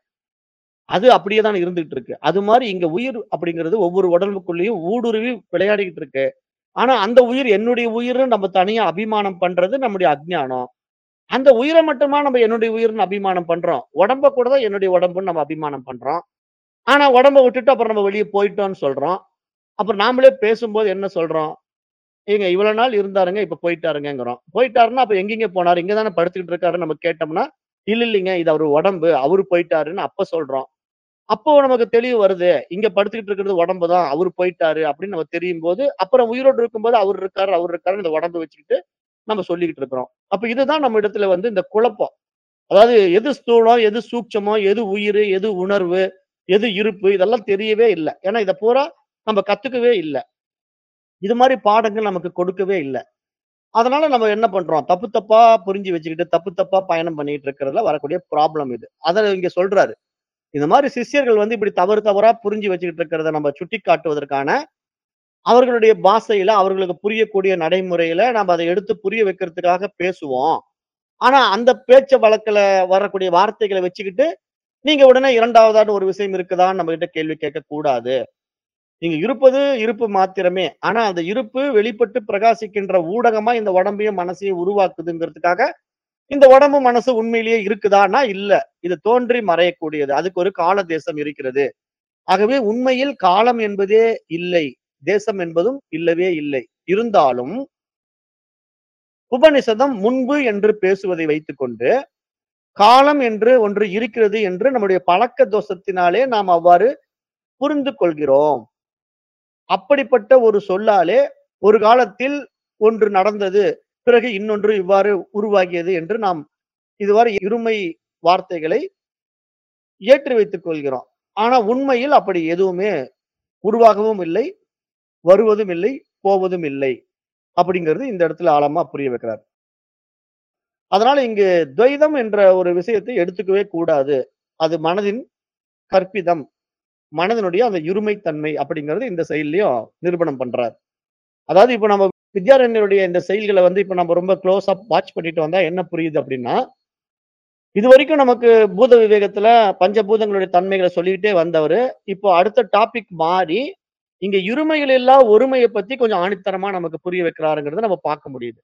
அது அப்படியே தான் இருந்துட்டு இருக்கு. அது மாரி இங்க உயிர் அப்படிங்கிறது ஒவ்வொரு உடம்புக்குள்ளேயும் ஊடுருவி விளையாடிக்கிட்டு இருக்கு. ஆனா அந்த உயிர் என்னுடைய உயிர்ன்னு நம்ம தனியா அபிமானம் பண்றது நம்முடைய அஞ்ஞானம். அந்த உயிர மட்டுமா நம்ம என்னுடைய உயிர்ன்னு அபிமானம் பண்றோம். உடம்ப கூட தான் என்னுடைய உடம்புன்னு நம்ம அபிமானம் பண்றோம். ஆனா உடம்ப விட்டுட்டு அப்புறம் நம்ம வெளிய போயிட்டோம்ன்னு சொல்றோம். அப்புறம் நாமளே பேசும்போது என்ன சொல்றோம்? ஏங்க இவ்வளவு நாள் இருந்தாருங்க, இப்ப போயிட்டாருங்கங்கிறோம். போயிட்டாருன்னா அப்ப எங்கேங்க போனாரு? இங்க தானே படுத்துக்கிட்டு இருக்காருன்னு நம்ம கேட்டோம்னா, இல்ல இல்லைங்க இது அவரு உடம்பு. அவரு போயிட்டாருன்னு அப்ப சொல்றோம். அப்போ நமக்கு தெளிவு வருது. இங்க படுத்துக்கிட்டு இருக்கிறது உடம்பு தான். அவரு போயிட்டாரு அப்படின்னு நம்ம தெரியும்போது, அப்புறம் உயிரோடு இருக்கும்போது அவரு இருக்காரு, அவரு இருக்காருன்னு இந்த உடம்ப வச்சுக்கிட்டு நம்ம சொல்லிக்கிட்டு இருக்கிறோம். அப்ப இதுதான் நம்ம இடத்துல வந்து இந்த குழப்பம். அதாவது எது ஸ்தூலம், எது சூட்சமம், எது உயிரு, எது உணர்வு, எது இருப்பு இதெல்லாம் தெரியவே இல்ல. ஏன்னா இத பூரா நம்ம கத்துக்கவே இல்ல. இது மாரி பாடங்கள் நமக்கு கொடுக்கவே இல்ல. அதனால நம்ம என்ன பண்றோம்? தப்பு தப்பா புரிஞ்சு வச்சுக்கிட்டு, தப்பு தப்பா பயணம் பண்ணிட்டு இருக்கிறதுல வரக்கூடிய ப்ராப்ளம் இது. அத இங்க சொல்றாரு. இந்த மாரி சிஷ்யர்கள் வந்து இப்படி தவறு தவறா புரிஞ்சு வச்சுக்கிட்டு இருக்கிறத நம்ம சுட்டிக்காட்டுவதற்கான, அவர்களுடைய பாஷையில, அவர்களுக்கு புரியக்கூடிய நடைமுறையில நாம அத எடுத்து புரிய வைக்கிறதுக்காக பேசுவோம். ஆனா அந்த பேச்சு வழக்குல வரக்கூடிய வார்த்தைகள வச்சுக்கிட்டு, நீங்க உடனே 2வதான ஒரு விஷயம் இருக்குதான்னு நம்மகிட்ட கேள்வி கேட்கக் கூடாது. நீங்க இருப்பது இருப்பு மாத்திரமே. ஆனா அந்த இருப்பு வெளிப்பட்டு பிரகாசிக்கின்ற ஊடகமா இந்த உடம்பையும், மனசையும் உருவாக்குதுங்கிறதுக்காக, இந்த உடம்பு, மனசு உண்மையிலேயே இருக்குதான்னா இல்ல. இது தோன்றி மறையக்கூடியது. அதுக்கு ஒரு கால தேசம் இருக்கிறது. ஆகவே உண்மையில் காலம் என்பதே இல்லை. தேசம் என்பதும் இல்லவே இல்லை. இருந்தாலும் உபநிஷதம் முன்பு என்று பேசுவதை வைத்துக்கொண்டு, காலம் என்று ஒன்று இருக்கிறது என்று நம்முடைய பழக்க தோஷத்தினாலே நாம் அவ்வாறு புரிந்து கொள்கிறோம். அப்படிப்பட்ட ஒரு சொல்லாலே ஒரு காலத்தில் ஒன்று நடந்தது. பிறகு இன்னொன்று இவ்வாறு உருவாகியது என்று நாம் இதுவரை இருமை வார்த்தைகளை ஏற்றி வைத்துக் கொள்கிறோம். ஆனா உண்மையில் அப்படி எதுவுமே உருவாகவும் இல்லை, வருவதும் இல்லை, போவதும் இல்லை. அப்படிங்கிறது இந்த இடத்துல ஆழமா புரிய வைக்கிறார். அதனால இங்கு துவைதம் என்ற ஒரு விஷயத்தை எடுத்துக்கவே கூடாது. அது மனதின் கற்பிதம். மனதினுடைய அந்த இருமைத்தன்மை அப்படிங்கிறது இந்த செயல்லயும் நிரூபணம் பண்றார். அதாவது இப்ப நம்ம வித்யாரண்யருடைய இந்த செயல்கள வந்து இப்ப நம்ம ரொம்ப க்ளோஸ் அப் வாட்ச் பண்ணிட்டு வந்தா என்ன புரியுது அப்படின்னா, இதுவரைக்கும் நமக்கு பூத விவேகத்துல பஞ்சபூதங்களுடைய தன்மைகள சொல்லிக்கிட்டே வந்தவரு, இப்போ அடுத்த டாபிக் மாறி, இங்க இருமைகள் இல்லா ஒருமைய பத்தி கொஞ்சம் ஆணித்தரமா நமக்கு புரிய வைக்கிறாருங்கிறத நம்ம பார்க்க முடியுது.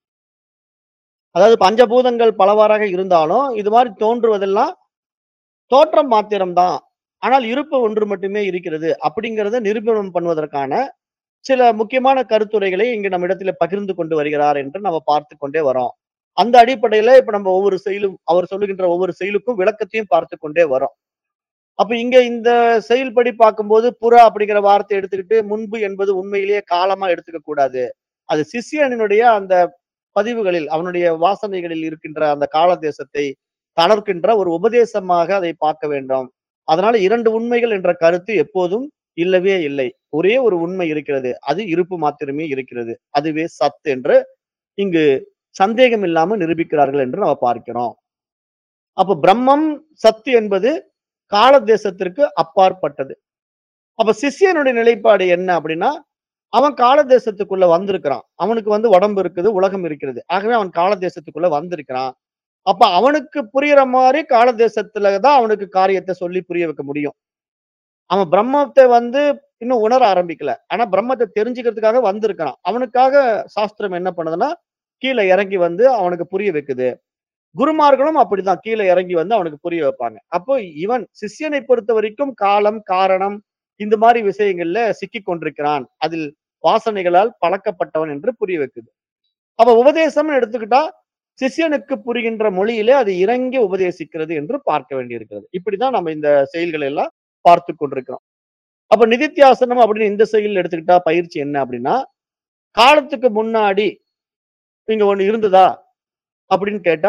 அதாவது பஞ்சபூதங்கள் பலவாறாக இருந்தாலும், இது மாரி தோன்றுவதெல்லாம் தோற்றம் மாத்திரம் தான். ஆனால் இருப்பு ஒன்று மட்டுமே இருக்கிறது. அப்படிங்கிறத நிரூபணம் பண்ணுவதற்கான சில முக்கியமான கருத்துரைகளை இங்கு நம்மிடத்திலே பகிர்ந்து கொண்டு வருகிறார் என்று நம்ம பார்த்துக் கொண்டே வரோம். அந்த அடிப்படையில இப்ப நம்ம ஒவ்வொரு செயலும் அவர் சொல்லுகின்ற ஒவ்வொரு செயலுக்கும் விளக்கத்தையும் பார்த்துக் கொண்டே வரோம். அப்ப இங்க இந்த செயல்படி பார்க்கும்போது, புற அப்படிங்கிற வார்த்தைய எடுத்துக்கிட்டு, முன்பு என்பது உண்மையிலேயே காலமா எடுத்துக்க கூடாது. அது சிஷ்யனினுடைய அந்த பதிவுகளில், அவனுடைய வாசனைகளில் இருக்கின்ற அந்த கால தேசத்தை தளர்க்கின்ற ஒரு உபதேசமாக அதை பார்க்க வேண்டும். அதனால 2 உண்மைகள் என்ற கருத்து எப்போதும் இல்லவே இல்லை. ஒரே ஒரு உண்மை இருக்கிறது. அது இருப்பு மாத்திரமே இருக்கிறது. அதுவே சத் என்று இங்கு சந்தேகம் இல்லாம நிரூபிக்கிறார்கள் என்று நம்ம பார்க்கிறோம். அப்ப பிரம்மம், சத்து என்பது கால தேசத்திற்கு அப்பாற்பட்டது. அப்ப சிஷ்யனுடைய நிலைப்பாடு என்ன அப்படின்னா, அவன் கால தேசத்துக்குள்ள வந்திருக்கிறான். அவனுக்கு வந்து உடம்பு இருக்குது, உலகம் இருக்கிறது. ஆகவே அவன் கால தேசத்துக்குள்ள வந்திருக்கிறான். அப்ப அவனுக்கு புரியிற மாரி கால தேசத்துல தான் அவனுக்கு காரியத்த சொல்லி புரிய வைக்க முடியும். அவன் பிரம்மத்த வந்து இன்னும் உணர ஆரம்பிக்கல. ஆனா பிரம்மத்த தெரிஞ்சுக்கிறதுக்காக வந்திருக்கிறான். அவனுக்காக சாஸ்திரம் என்ன பண்ணுதுன்னா, கீழ இறங்கி வந்து அவனுக்கு புரிய வைக்குது. குருமார்களும் அப்படிதான் கீழ இறங்கி வந்து அவனுக்கு புரிய வைப்பாங்க. அப்போ இவன் சிஷ்யனை பொறுத்தவரைக்கும் காலம், காரணம் இந்த மாரி விஷயங்கள்ல சிக்கிக் கொண்டிருக்கிறான். அதில் வாசனைகளால் பழக்கப்பட்டவன் என்று புரிய வைக்குது. அப்ப உபதேசம்னு எடுத்துக்கிட்டா, சிஷ்யனுக்கு புரிகின்ற மொழியிலே அது இறங்கி உபதேசிக்கிறது என்று பார்க்க வேண்டியிருக்கிறது. இப்படிதான் நம்ம இந்த செயல்களை எல்லாம் பார்த்துக் கொண்டிருக்கிறோம். அப்ப நிதித்தியாசனம் அப்படின்னு இந்த செயல் எடுத்துக்கிட்டா பயிற்சி என்ன அப்படின்னா, காலத்துக்கு முன்னாடி இங்க ஒண்ணு இருந்ததா? அப்படின்னு கேட்டா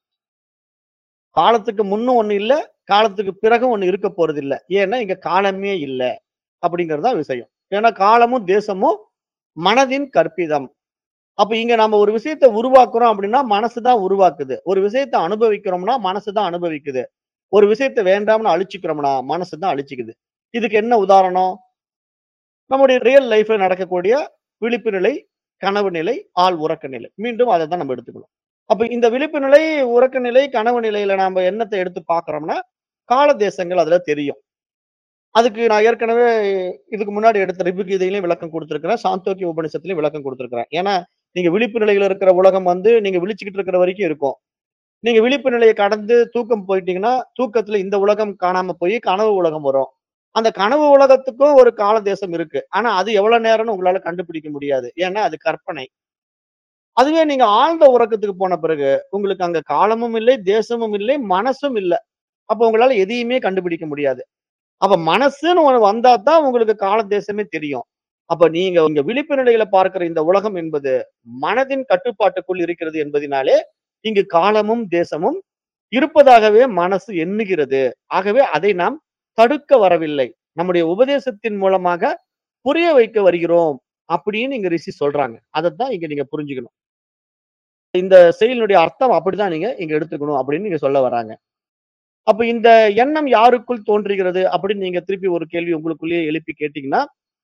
காலத்துக்கு முன்னும் ஒண்ணு இல்ல, காலத்துக்கு பிறகும் ஒண்ணு இருக்க போறதில்ல. ஏன்னா இங்க காலமே இல்ல. அப்படிங்கிறது தான் விஷயம். ஏன்னா காலமும், தேசமும் மனதின் கற்பிதம். அப்ப இங்க நம்ம ஒரு விஷயத்த உருவாக்குறோம் அப்படின்னா, மனசு தான் உருவாக்குது. ஒரு விஷயத்த அனுபவிக்கிறோம்னா, மனசு தான் அனுபவிக்குது. ஒரு விஷயத்த வேண்டாம்னு அழிச்சுக்கிறோம்னா, மனசு தான் அழிச்சுக்குது. இதுக்கு என்ன உதாரணம்? நம்முடைய ரியல் லைஃப்ல நடக்கக்கூடிய விழிப்பு நிலை, கனவு நிலை, ஆழ் உறக்க நிலை. மீண்டும் அத தான் நம்ம எடுத்துக்கணும். அப்ப இந்த விழிப்பு நிலை, உறக்க நிலை, கனவு நிலையில நாம என்னத்த எடுத்து பார்க்கிறோம்னா, கால தேசங்கள் அதுல தெரியும். அதுக்கு நான் ஏற்கனவே இதுக்கு முன்னாடி எடுத்த ரிபுகீதையிலயும் விளக்கம் குடுத்திருக்கிறேன். சாந்தோக்கிய உபநிஷத்திலயும் விளக்கம் குடுத்திருக்கிறேன். ஏன்னா, நீங்க விழிப்பு நிலையில இருக்கிற உலகம் வந்து நீங்க விழிச்சுக்கிட்டு இருக்கிற வரைக்கும் இருக்கும். நீங்க விழிப்பு நிலைய கடந்து தூக்கம் போயிட்டீங்கன்னா, தூக்கத்துல இந்த உலகம் காணாம போய் கனவு உலகம் வரும். அந்த கனவு உலகத்துக்கும் ஒரு கால தேசம் இருக்கு. ஆனா அது எவ்வளவு நேரம்னு உங்களால கண்டுபிடிக்க முடியாது. ஏன்னா அது கற்பனை. அதுவே நீங்க ஆழ்ந்த உறக்கத்துக்கு போன பிறகு, உங்களுக்கு அங்க காலமும் இல்லை, தேசமும் இல்லை, மனசும் இல்ல. அப்ப உங்களால எதையுமே கண்டுபிடிக்க முடியாது. அப்ப மனசுன்னு ஒண்ணு வந்தா தான் உங்களுக்கு கால தேசமே தெரியும். அப்ப நீங்க இங்க விழிப்பு நிலையில பார்க்கிற இந்த உலகம் என்பது மனதின் கட்டுப்பாட்டுக்குள் இருக்கிறது என்பதினாலே, இங்கு காலமும், தேசமும் இருப்பதாகவே மனசு எண்ணுகிறது. ஆகவே அதை நாம் தடுக்க வரவில்லை. நம்முடைய உபதேசத்தின் மூலமாக புரிய வைக்க வருகிறோம். அப்படின்னு இங்க ரிஷி சொல்றாங்க. அதத்தான் இங்க நீங்க புரிஞ்சுக்கணும். இந்த செயலினுடைய அர்த்தம் அப்படிதான் நீங்க இங்க எடுத்துக்கணும் அப்படின்னு நீங்க சொல்ல வராங்க. அப்ப இந்த எண்ணம் யாருக்குள் தோன்றுகிறது அப்படின்னு நீங்க திருப்பி ஒரு கேள்வி உங்களுக்குள்ளேயே எழுப்பி கேட்டீங்கன்னா,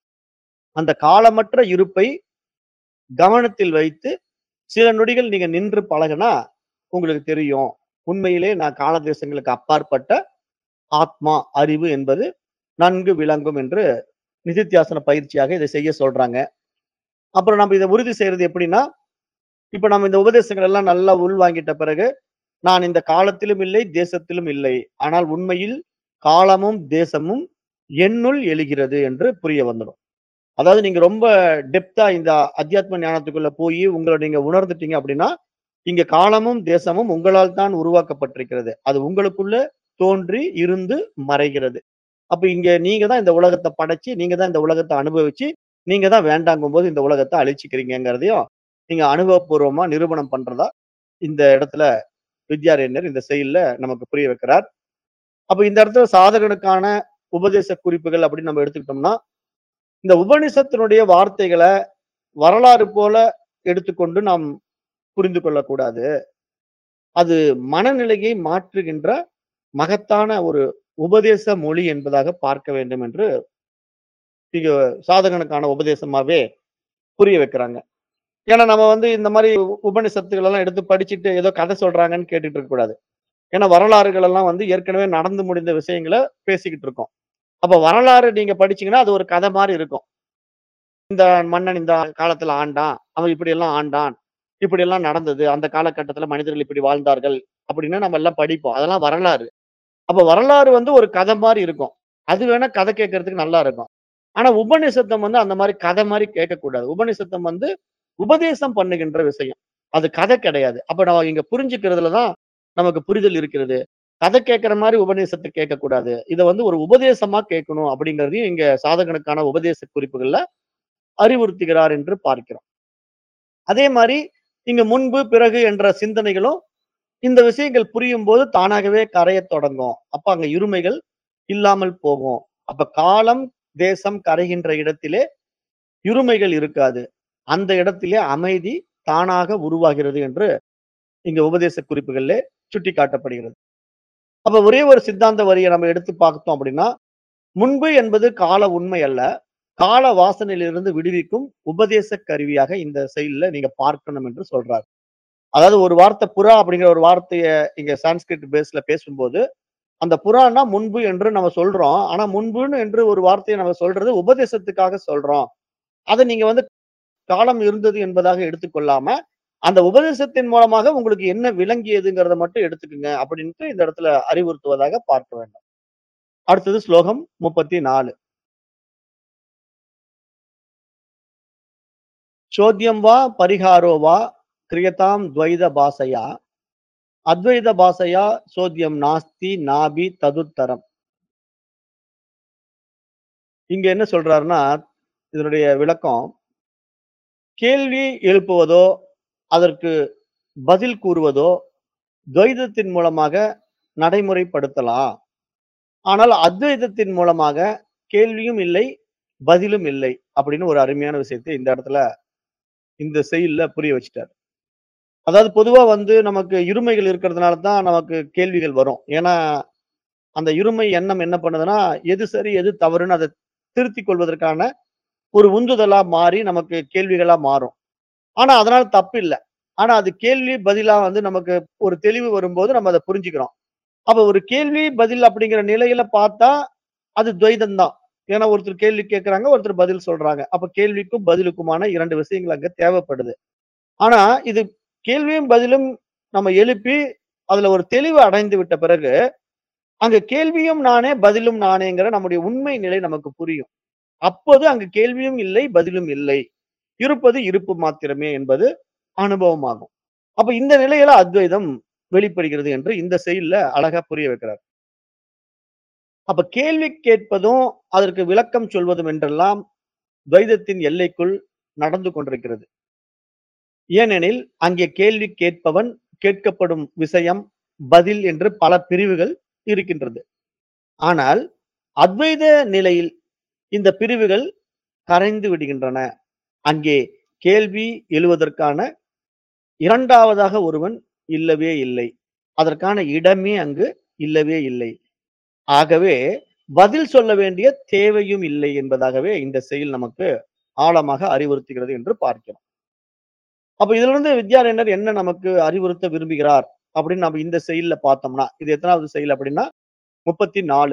அந்த காலமற்ற இருப்பை கவனத்தில் வைத்து சில நொடிகள் நீங்க நின்று பழகுனா, உங்களுக்கு தெரியும். உண்மையிலே நான் கால தேசங்களுக்கு அப்பாற்பட்ட ஆத்மா, அறிவு என்பது நன்கு விளங்கும் என்று நிதித்தியாசன பயிற்சியாக இதை செய்ய சொல்றாங்க. அப்புறம் நம்ம இத உறுதி செய்றது எப்படின்னா, இப்ப நம்ம இந்த உபதேசங்கள் எல்லாம் நல்லா உள்வாங்கிட்ட பிறகு, நான் இந்த காலத்திலும் இல்லை, தேசத்திலும் இல்லை. ஆனால் உண்மையில் காலமும், தேசமும் என்னுள் எழுகிறது என்று புரிய வந்துடும். அதாவது நீங்க ரொம்ப டெப்த்தா இந்த அத்தியாத்ம ஞானத்துக்குள்ள போயி உங்கள நீங்க உணர்ந்துட்டீங்க அப்படின்னா, இங்க காலமும், தேசமும் உங்களால் தான் உருவாக்கப்பட்டிருக்கிறது. அது உங்களுக்குள்ள தோன்றி, இருந்து மறைகிறது. அப்ப இங்க நீங்க தான் இந்த உலகத்த படைச்சு, நீங்க தான் இந்த உலகத்த அனுபவிச்சு, நீங்க தான் வேண்டாங்கும்போது இந்த உலகத்த அழிச்சுக்கிறீங்கங்கிறதையும், நீங்க அனுபவப்பூர்வமா நிரூபணம் பண்றதா, இந்த இடத்துல வித்யாரண்யர் இந்த செயல்ல நமக்கு புரிய வைக்கிறார். அப்ப இந்த இடத்துல சாதகனுக்கான உபதேச குறிப்புகள் அப்படின்னு நம்ம எடுத்துக்கிட்டோம்னா, இந்த உபனிஷத்தினுடைய வார்த்தைகள வரலாறு போல எடுத்துக்கொண்டு நாம் புரிந்து கொள்ளக்கூடாது. அது மனநிலையை மாற்றுகின்ற மகத்தான ஒரு உபதேச மொழி என்பதாக பார்க்க வேண்டும் என்று இங்க சாதகனுக்கான உபதேசமாவே புரிய வைக்கிறாங்க. ஏன்னா நம்ம வந்து இந்த மாரி உபநிஷத்துகள் எல்லாம் எடுத்து படிச்சுட்டு ஏதோ கதை சொல்றாங்கன்னு கேட்டுட்டு இருக்கக்கூடாது. ஏன்னா வரலாறுகள் எல்லாம் வந்து ஏற்கனவே நடந்து முடிந்த விஷயங்கள பேசிக்கிட்டு இருக்கோம். அப்ப வரலாறு நீங்க படிச்சீங்கன்னா, அது ஒரு கதை மாரி இருக்கும். இந்த மன்னன் இந்த காலத்துல ஆண்டான். அவன் இப்படியெல்லாம் ஆண்டான். இப்படியெல்லாம் நடந்தது. அந்த காலகட்டத்துல மனிதர்கள் இப்படி வாழ்ந்தார்கள். அப்படின்னு நம்ம எல்லாம் படிப்போம். அதெல்லாம் வரலாறு. அப்ப வரலாறு வந்து ஒரு கதை மாரி இருக்கும். அது வேணா கதை கேட்கறதுக்கு நல்லா இருக்கும். ஆனா உபநிஷத்தம் வந்து அந்த மாரி கதை மாரி கேட்கக்கூடாது. உபநிஷத்தம் வந்து உபதேசம் பண்ணுகின்ற விஷயம். அது கதை கிடையாது. அப்ப நம்ம இங்க புரிஞ்சுக்கிறதுல தான் நமக்கு புரிதல் இருக்கிறது. கதை கேட்கிற மாரி உபநிஷத்த கேட்கக்கூடாது. இத வந்து ஒரு உபதேசமா கேட்கணும் அப்படிங்கிறதையும் இங்க சாதகனுக்கான உபதேச குறிப்புகள்ல அறிவுறுத்துகிறார் என்று பார்க்கிறோம். அதே மாரி இங்க முன்பு, பிறகு என்ற சிந்தனைகளும் இந்த விஷயங்கள் புரியும்போது தானாகவே கரையத் தொடங்கும். அப்ப அங்க இருமைகள் இல்லாமல் போகும். அப்ப காலம், தேசம் கரைகின்ற இடத்திலே இருமைகள் இருக்காது. அந்த இடத்திலே அமைதி தானாக உருவாகிறது என்று இங்க உபதேச குறிப்புகளிலே சுட்டிக்காட்டப்படுகிறது. அப்ப ஒரே ஒரு சித்தாந்த வரிய நம்ம எடுத்து பார்த்தோம் அப்படின்னா, முன்பு என்பது கால உண்மை அல்ல. கால வாசனையிலிருந்து விடுவிக்கும் உபதேச கருவியாக இந்த செயல்ல நீங்க பார்க்கணும் என்று சொல்றார். அதாவது ஒரு வார்த்தை புறா அப்படிங்கிற ஒரு வார்த்தைய இங்க சான்ஸ்கிரிட் பேஸ்ல பேசும்போது, அந்த புறான்னா முன்பு என்று நம்ம சொல்றோம். ஆனா முன்புன்னு என்று ஒரு வார்த்தைய நம்ம சொல்றது உபதேசத்துக்காக சொல்றோம். அத நீங்க வந்து காலம் இருந்தது என்பதாக எடுத்துக்கொள்ளாம, அந்த உபதேசத்தின் மூலமாக உங்களுக்கு என்ன விளங்கியதுங்கிறத மட்டும் எடுத்துக்கங்க அப்படின்ட்டு இந்த இடத்துல அறிவுறுத்துவதாக பார்க்க வேண்டும். அடுத்தது ஸ்லோகம் 34. சோத்யம் வா பரிகாரோ வா கிரியதாம் துவைத பாசையா அத்வைத பாசையா சோத்யம் நாஸ்தி நாபி ததுத்தரம். இங்க என்ன சொல்றாருன்னா, இதனுடைய விளக்கம் கேள்வி எழுப்புவதோ, அதற்கு பதில் கூறுவதோ, துவைதத்தின் மூலமாக நடைமுறைப்படுத்தலாம். ஆனால் அத்வைதத்தின் மூலமாக கேள்வியும் இல்லை, பதிலும் இல்லை. அப்படின்னு ஒரு அருமையான விஷயத்தை இந்த இடத்துல இந்த செய்யுள்ல புரிய வச்சுட்டாரு. அதாவது பொதுவா வந்து நமக்கு இருமைகள் இருக்கிறதுனால தான் நமக்கு கேள்விகள் வரும். ஏன்னா, அந்த இருமை எண்ணம் என்ன பண்ணுதுன்னா, எது சரி, எது தவறுன்னு அத திருத்திக் கொள்வதற்கான ஒரு உந்துதலா மாறி நமக்கு கேள்விகளா மாறும். ஆனா அதனால தப்பில்ல. ஆனா அது கேள்வி, பதிலா வந்து நமக்கு ஒரு தெளிவு வரும்போது நம்ம அத புரிஞ்சுக்கிறோம். அப்ப ஒரு கேள்வி, பதில் அப்படிங்கிற நிலையில பார்த்தா, அது துவைதம் தான். ஏன்னா ஒருத்தர் கேள்வி கேட்கறாங்க, ஒருத்தர் பதில் சொல்றாங்க. அப்ப கேள்விக்கும், பதிலுக்குமான 2 விஷயங்கள் அங்க தேவைப்படுது. ஆனா இது கேள்வியும், பதிலும் நம்ம எழுப்பி, அதுல ஒரு தெளிவு அடைந்து விட்ட பிறகு, அங்க கேள்வியும் நானே, பதிலும் நானேங்கிற நம்முடைய உண்மை நிலை நமக்கு புரியும். அப்போது அங்கு கேள்வியும் இல்லை, பதிலும் இல்லை. இருப்பது இருப்பு மாத்திரமே என்பது அனுபவமாகும். அப்ப இந்த நிலையில அத்வைதம் வெளிப்படுகிறது என்று இந்த செய்யுள்ல அழகா புரிய வைக்கிறார். அப்ப கேள்வி கேட்பதும், அதற்கு விளக்கம் சொல்வதும் என்றெல்லாம் துவைதத்தின் எல்லைக்குள் நடந்து கொண்டிருக்கிறது. ஏனெனில், அங்கே கேள்வி கேட்பவன், கேட்கப்படும் விஷயம், பதில் என்று பல பிரிவுகள் இருக்கின்றது. ஆனால் அத்வைத நிலையில் இந்த பிரிவுகள் கரைந்து விடுகின்றன. அங்கே கேள்வி எழுவதற்கான 2வதாக ஒருவன் இல்லவே இல்லை. அதற்கான இடமே அங்கு இல்லவே இல்லை. ஆகவே பதில் சொல்ல வேண்டிய தேவையும் இல்லை என்பதாகவே இந்த செய்யுள் நமக்கு ஆழமாக அறிவுறுத்துகிறது என்று பார்க்கிறோம். அப்ப இதிலிருந்து வித்யாரண்யர் என்ன நமக்கு அறிவுறுத்த விரும்புகிறார்? அப்படின்னு நம்ம இந்த செய்யுள்ல பார்த்தோம்னா, இது எத்தனாவது செய்யுள் அப்படின்னா 34.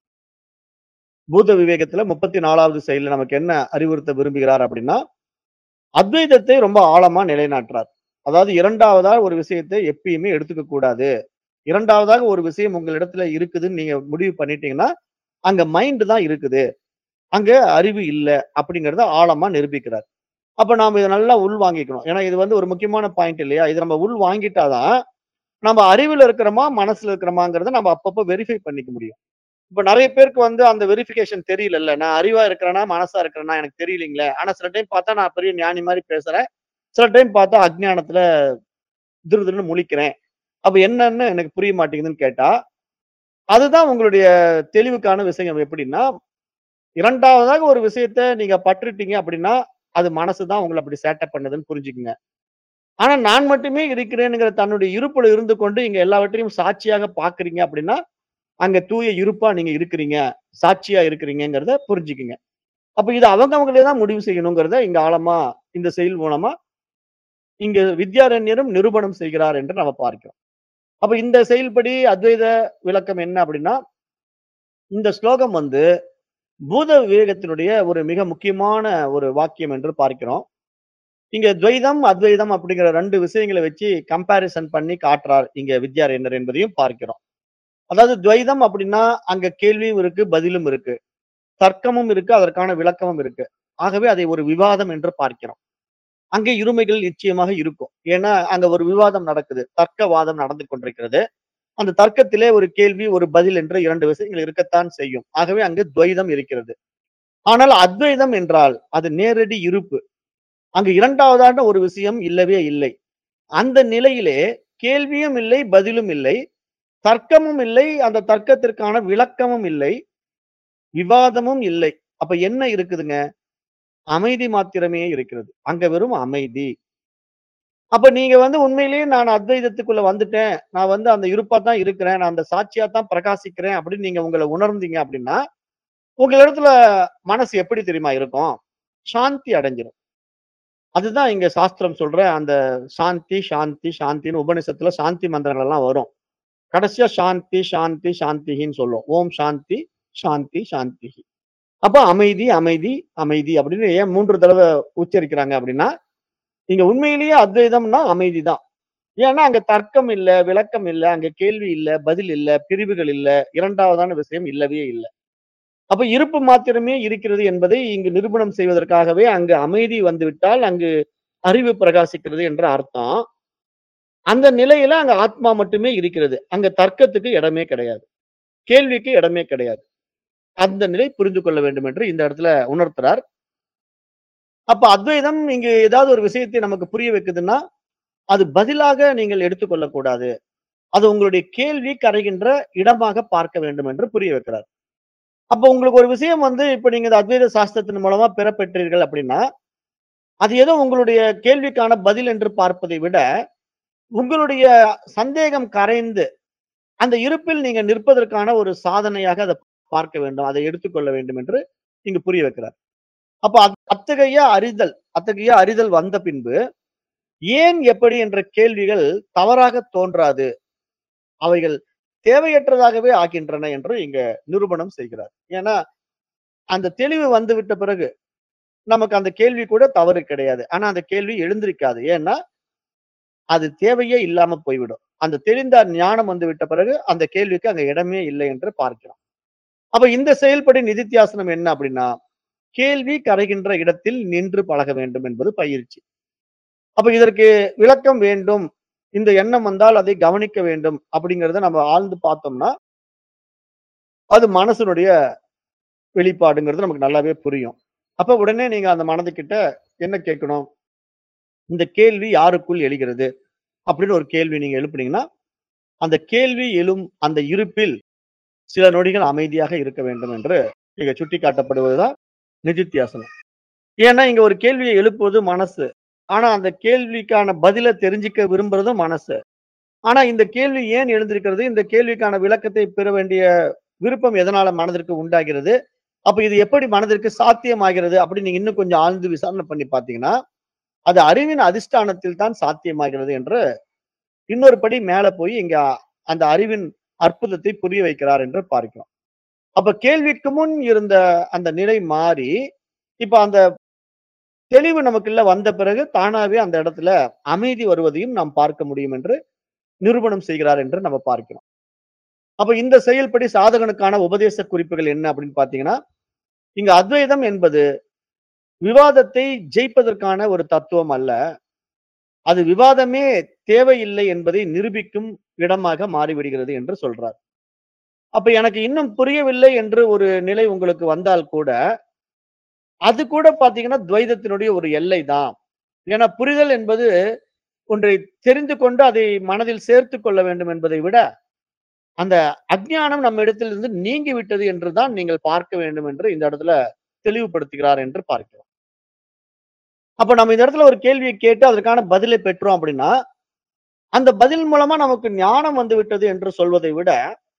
பூத விவேகத்துல 34வது செய்யுள்ல நமக்கு என்ன அறிவுறுத்த விரும்புகிறார் அப்படின்னா, அத்வைதத்தை ரொம்ப ஆழமா நிலைநாட்டுறார். அதாவது 2வதா ஒரு விஷயத்தை எப்பயுமே எடுத்துக்க கூடாது. 2வதாக ஒரு விஷயம் உங்களிடத்துல இருக்குதுன்னு நீங்க முடிவு பண்ணிட்டீங்கன்னா, அங்க மைண்ட் தான் இருக்குது. அங்க அறிவு இல்ல அப்படிங்கிறத ஆழமா நிரூபிக்கிறார். அப்ப நாம இத நல்லா உள் வாங்கிக்கணும். ஏன்னா இது வந்து ஒரு முக்கியமான பாயிண்ட் இல்லையா? இத நம்ம உள் வாங்கிட்டா தான், நம்ம அறிவுல இருக்கிறோமா, மனசுல இருக்கிறோமாங்கிறத நம்ம அப்பப்ப வெரிஃபை பண்ணிக்க முடியும். இப்ப நெறைய பேருக்கு வந்து அந்த வெரிஃபிகேஷன் தெரியலல்ல. நான் அறிவா இருக்கிறேனா, மனசா இருக்கிறேனா எனக்கு தெரியலீங்களே. ஆனா சில டைம் பார்த்தா நான் பெரிய ஞானி மாரி பேசுறேன். சில டைம் பார்த்தா அஞ்ஞானத்துல திரு திருன்னு முழிக்கிறேன். அப்ப என்னன்னு எனக்கு புரிய மாட்டேங்குதுன்னு கேட்டா, அதுதான் உங்களுடைய தெளிவுக்கான விஷயம் எப்படின்னா, 2வதாக ஒரு விஷயத்த நீங்க பற்றுட்டீங்க அப்படின்னா, அது மனசு தான் உங்கள அப்படி சேட்ட பண்ணுதுன்னு புரிஞ்சுக்குங்க. ஆனா நான் மட்டுமே இருக்கிறேன்ங்கிற தன்னுடைய இருப்புல இருந்து கொண்டு இங்க எல்லாவற்றையும் சாட்சியாக பார்க்கிறீங்க அப்படின்னா, அங்க தூய இருப்பா நீங்க இருக்கிறீங்க சாட்சியா இருக்கிறீங்கங்கிறத புரிஞ்சுக்குங்க அப்ப இது அவங்க அவங்களே தான் முடிவு செய்யணுங்கிறத இங்க ஆழமா இந்த செயல் மூலமா இங்க வித்யாரண்யரும் நிரூபணம் செய்கிறார் என்று நம்ம பார்க்கிறோம் அப்ப இந்த செயல்படி அத்வைத விளக்கம் என்ன அப்படின்னா இந்த ஸ்லோகம் வந்து பூத விவேகத்தினுடைய ஒரு மிக முக்கியமான ஒரு வாக்கியம் என்று பார்க்கிறோம் இங்க துவைதம் அத்வைதம் அப்படிங்கிற ரெண்டு விஷயங்களை வச்சு கம்பாரிசன் பண்ணி காட்டுறார் இங்க வித்யாரண்யர் என்பதையும் பார்க்கிறோம் அதாவது துவைதம் அப்படின்னா அங்க கேள்வியும் இருக்கு பதிலும் இருக்கு தர்க்கமும் இருக்கு அதற்கான விளக்கமும் இருக்கு ஆகவே அதை ஒரு விவாதம் என்று பார்க்கிறோம் அங்கே இருமைகள் நிச்சயமாக இருக்கும் ஏன்னா அங்க ஒரு விவாதம் நடக்குது தர்க்கவாதம் நடந்து கொண்டிருக்கிறது அந்த தர்க்கத்திலே ஒரு கேள்வி ஒரு பதில் என்று இரண்டு விஷயங்கள் இருக்கத்தான் செய்யும் ஆகவே அங்கு துவைதம் இருக்கிறது ஆனால் அத்வைதம் என்றால் அது நேரடி இருப்பு அங்கு இரண்டாவதான ஒரு விஷயம் இல்லவே இல்லை அந்த நிலையிலே கேள்வியும் இல்லை பதிலும் இல்லை தர்க்கமும் இல்லை அந்த தர்க்கத்திற்கான விளக்கமும் இல்லை விவாதமும் இல்லை அப்ப என்ன இருக்குதுங்க அமைதி மாத்திரமே இருக்கிறது அங்க வெறும் அமைதி அப்ப நீங்க வந்து உண்மையிலேயே நான் அத்வைதத்துக்குள்ள வந்துட்டேன் நான் வந்து அந்த இருப்பா தான் இருக்கிறேன் நான் அந்த சாட்சியா தான் பிரகாசிக்கிறேன் அப்படின்னு நீங்க உங்களை உணர்ந்தீங்க அப்படின்னா உங்க இடத்துல மனசு எப்படி தெரியுமா இருக்கும் சாந்தி அடைஞ்சிரும் அதுதான் இங்க சாஸ்திரம் சொல்ற அந்த சாந்தி சாந்தி சாந்தின்னு உபனிஷத்துல சாந்தி மந்திரங்கள் எல்லாம் வரும் கடைசியா சாந்தி சாந்தி சாந்தின்னு சொல்லும் ஓம் சாந்தி சாந்தி சாந்தி அப்ப அமைதி அமைதி அமைதி அப்படின்னு ஏன் மூன்று தடவை உச்சரிக்கிறாங்க அப்படின்னா இங்க உண்மையிலேயே அத்வைதம்னா அமைதி தான் ஏன்னா அங்க தர்க்கம் இல்ல விளக்கம் இல்ல அங்க கேள்வி இல்ல பதில் இல்ல பிரிவுகள் இல்ல இரண்டாவதான விஷயம் இல்லவே இல்லை அப்ப இருப்பு மாத்திரமே இருக்கிறது என்பதை இங்கு நிரூபணம் செய்வதற்காகவே அங்கு அமைதி வந்துவிட்டால் அங்கு அறிவு பிரகாசிக்கிறது என்ற அர்த்தம் அந்த நிலையில அங்க ஆத்மா மட்டுமே இருக்கிறது அங்க தர்க்கத்துக்கு இடமே கிடையாது கேள்விக்கு இடமே கிடையாது அந்த நிலை புரிந்து கொள்ள வேண்டும் என்று இந்த இடத்துல உணர்த்துறார் அப்ப அத்வைதம் இங்கு ஏதாவது ஒரு விஷயத்தை நமக்கு புரிய வைக்குதுன்னா அது பதிலாக நீங்கள் எடுத்துக்கொள்ள கூடாது அது உங்களுடைய கேள்வி கரைகின்ற இடமாக பார்க்க வேண்டும் என்று புரிய வைக்கிறார் அப்ப உங்களுக்கு ஒரு விஷயம் வந்து இப்ப நீங்க இந்த அத்வைத சாஸ்திரத்தின் மூலமா பெறப்பெற்றீர்கள் அப்படின்னா அது ஏதோ உங்களுடைய கேள்விக்கான பதில் என்று பார்ப்பதை விட உங்களுடைய சந்தேகம் கரைந்து அந்த இருப்பில் நீங்க நிற்பதற்கான ஒரு சாதனையாக அதை பார்க்க வேண்டும் அதை எடுத்துக்கொள்ள வேண்டும் என்று இங்கு புரிய வைக்கிறார் அப்ப அத்- அத்தகைய அறிதல் அத்தகைய அறிதல் வந்த பின்பு ஏன் எப்படி என்ற கேள்விகள் தவறாக தோன்றாது அவைகள் தேவையற்றதாகவே ஆகின்றன என்று இங்க நிரூபணம் செய்கிறார் ஏன்னா அந்த தெளிவு வந்து விட்ட பிறகு நமக்கு அந்த கேள்வி கூட தவறு கிடையாது ஆனா அந்த கேள்வி எழுந்திருக்காது ஏன்னா அது தேவையே இல்லாம போய்விடும் அந்த தெளிந்த ஞானம் வந்து விட்ட பிறகு அந்த கேள்விக்கு அங்க இடமே இல்லை என்று பார்க்கிறோம் அப்ப இந்த செயல்படி நிதித்தியாசனம் என்ன அப்படின்னா கேள்வி கரைகின்ற இடத்தில் நின்று பழக வேண்டும் என்பது பயிற்சி அப்ப இதற்கு விளக்கம் வேண்டும் இந்த எண்ணம் வந்தால் அதை கவனிக்க வேண்டும் அப்படிங்கறத நம்ம ஆழ்ந்து பார்த்தோம்னா அது மனசனுடைய வெளிப்பாடுங்கிறது நமக்கு நல்லாவே புரியும் அப்ப உடனே நீங்க அந்த மனதுக்கிட்ட என்ன கேட்கணும் இந்த கேள்வி யாருக்குள் எழுகிறது அப்படின்னு ஒரு கேள்வி நீங்க எழுப்புனீங்கன்னா அந்த கேள்வி எழும் அந்த இருப்பில் சில நொடிகள் அமைதியாக இருக்க வேண்டும் என்று இங்க சுட்டி காட்டப்படுவதுதான் நிதித்தியாசனம் ஏன்னா இங்க ஒரு கேள்வியை எழுப்புவது மனசு ஆனா அந்த கேள்விக்கான பதிலை தெரிஞ்சுக்க விரும்புறதும் மனசு ஆனா இந்த கேள்வி ஏன் எழுந்திருக்கிறது இந்த கேள்விக்கான விளக்கத்தை பெற வேண்டிய விருப்பம் எதனால மனதிற்கு உண்டாகிறது அப்ப இது எப்படி மனதிற்கு சாத்தியமாகிறது அப்படின்னு நீங்க இன்னும் கொஞ்சம் ஆழ்ந்து விசாரணை பண்ணி பார்த்தீங்கன்னா அது அறிவின் அதிஷ்டானத்தில் தான் சாத்தியமாகிறது என்று இன்னொரு படி மேல போய் இங்க அந்த அறிவின் அற்புதத்தை புரிய வைக்கிறார் என்று பார்க்கிறோம் அப்ப கேள்விக்கு முன் இருந்த அந்த நிலை மாறி இப்ப அந்த தெளிவு நமக்குள்ள வந்த பிறகு தானாவே அந்த இடத்துல அமைதி வருவதையும் நாம் பார்க்க முடியும் என்று நிரூபணம் செய்கிறார் என்று நம்ம பார்க்கிறோம் அப்ப இந்த செயல்படி சாதகனுக்கான உபதேச குறிப்புகள் என்ன அப்படின்னு பாத்தீங்கன்னா இங்க அத்வைதம் என்பது விவாதத்தை ஜெயிப்பதற்கான ஒரு தத்துவம் அல்ல அது விவாதமே தேவையில்லை என்பதை நிரூபிக்கும் இடமாக மாறிவிடுகிறது என்று சொல்றார் அப்ப எனக்கு இன்னும் புரியவில்லை என்று ஒரு நிலை உங்களுக்கு வந்தால் கூட அது கூட பாத்தீங்கன்னா துவைதத்தினுடைய ஒரு எல்லை தான் ஏன்னா புரிதல் என்பது ஒன்றை தெரிந்து கொண்டு அதை மனதில் சேர்த்து கொள்ள வேண்டும் என்பதை விட அந்த அஜ்ஞானம் நம்ம இடத்திலிருந்து நீங்கி விட்டது என்றுதான் நீங்கள் பார்க்க வேண்டும் என்று இந்த இடத்துல தெளிவுபடுத்துகிறார் என்று பார்க்கிறோம் அப்ப நம்ம இந்த இடத்துல ஒரு கேள்வியை கேட்டு அதற்கான பதிலை பெற்றோம் அப்படின்னா அந்த பதில் மூலமா நமக்கு ஞானம் வந்து விட்டது என்று சொல்வதை விட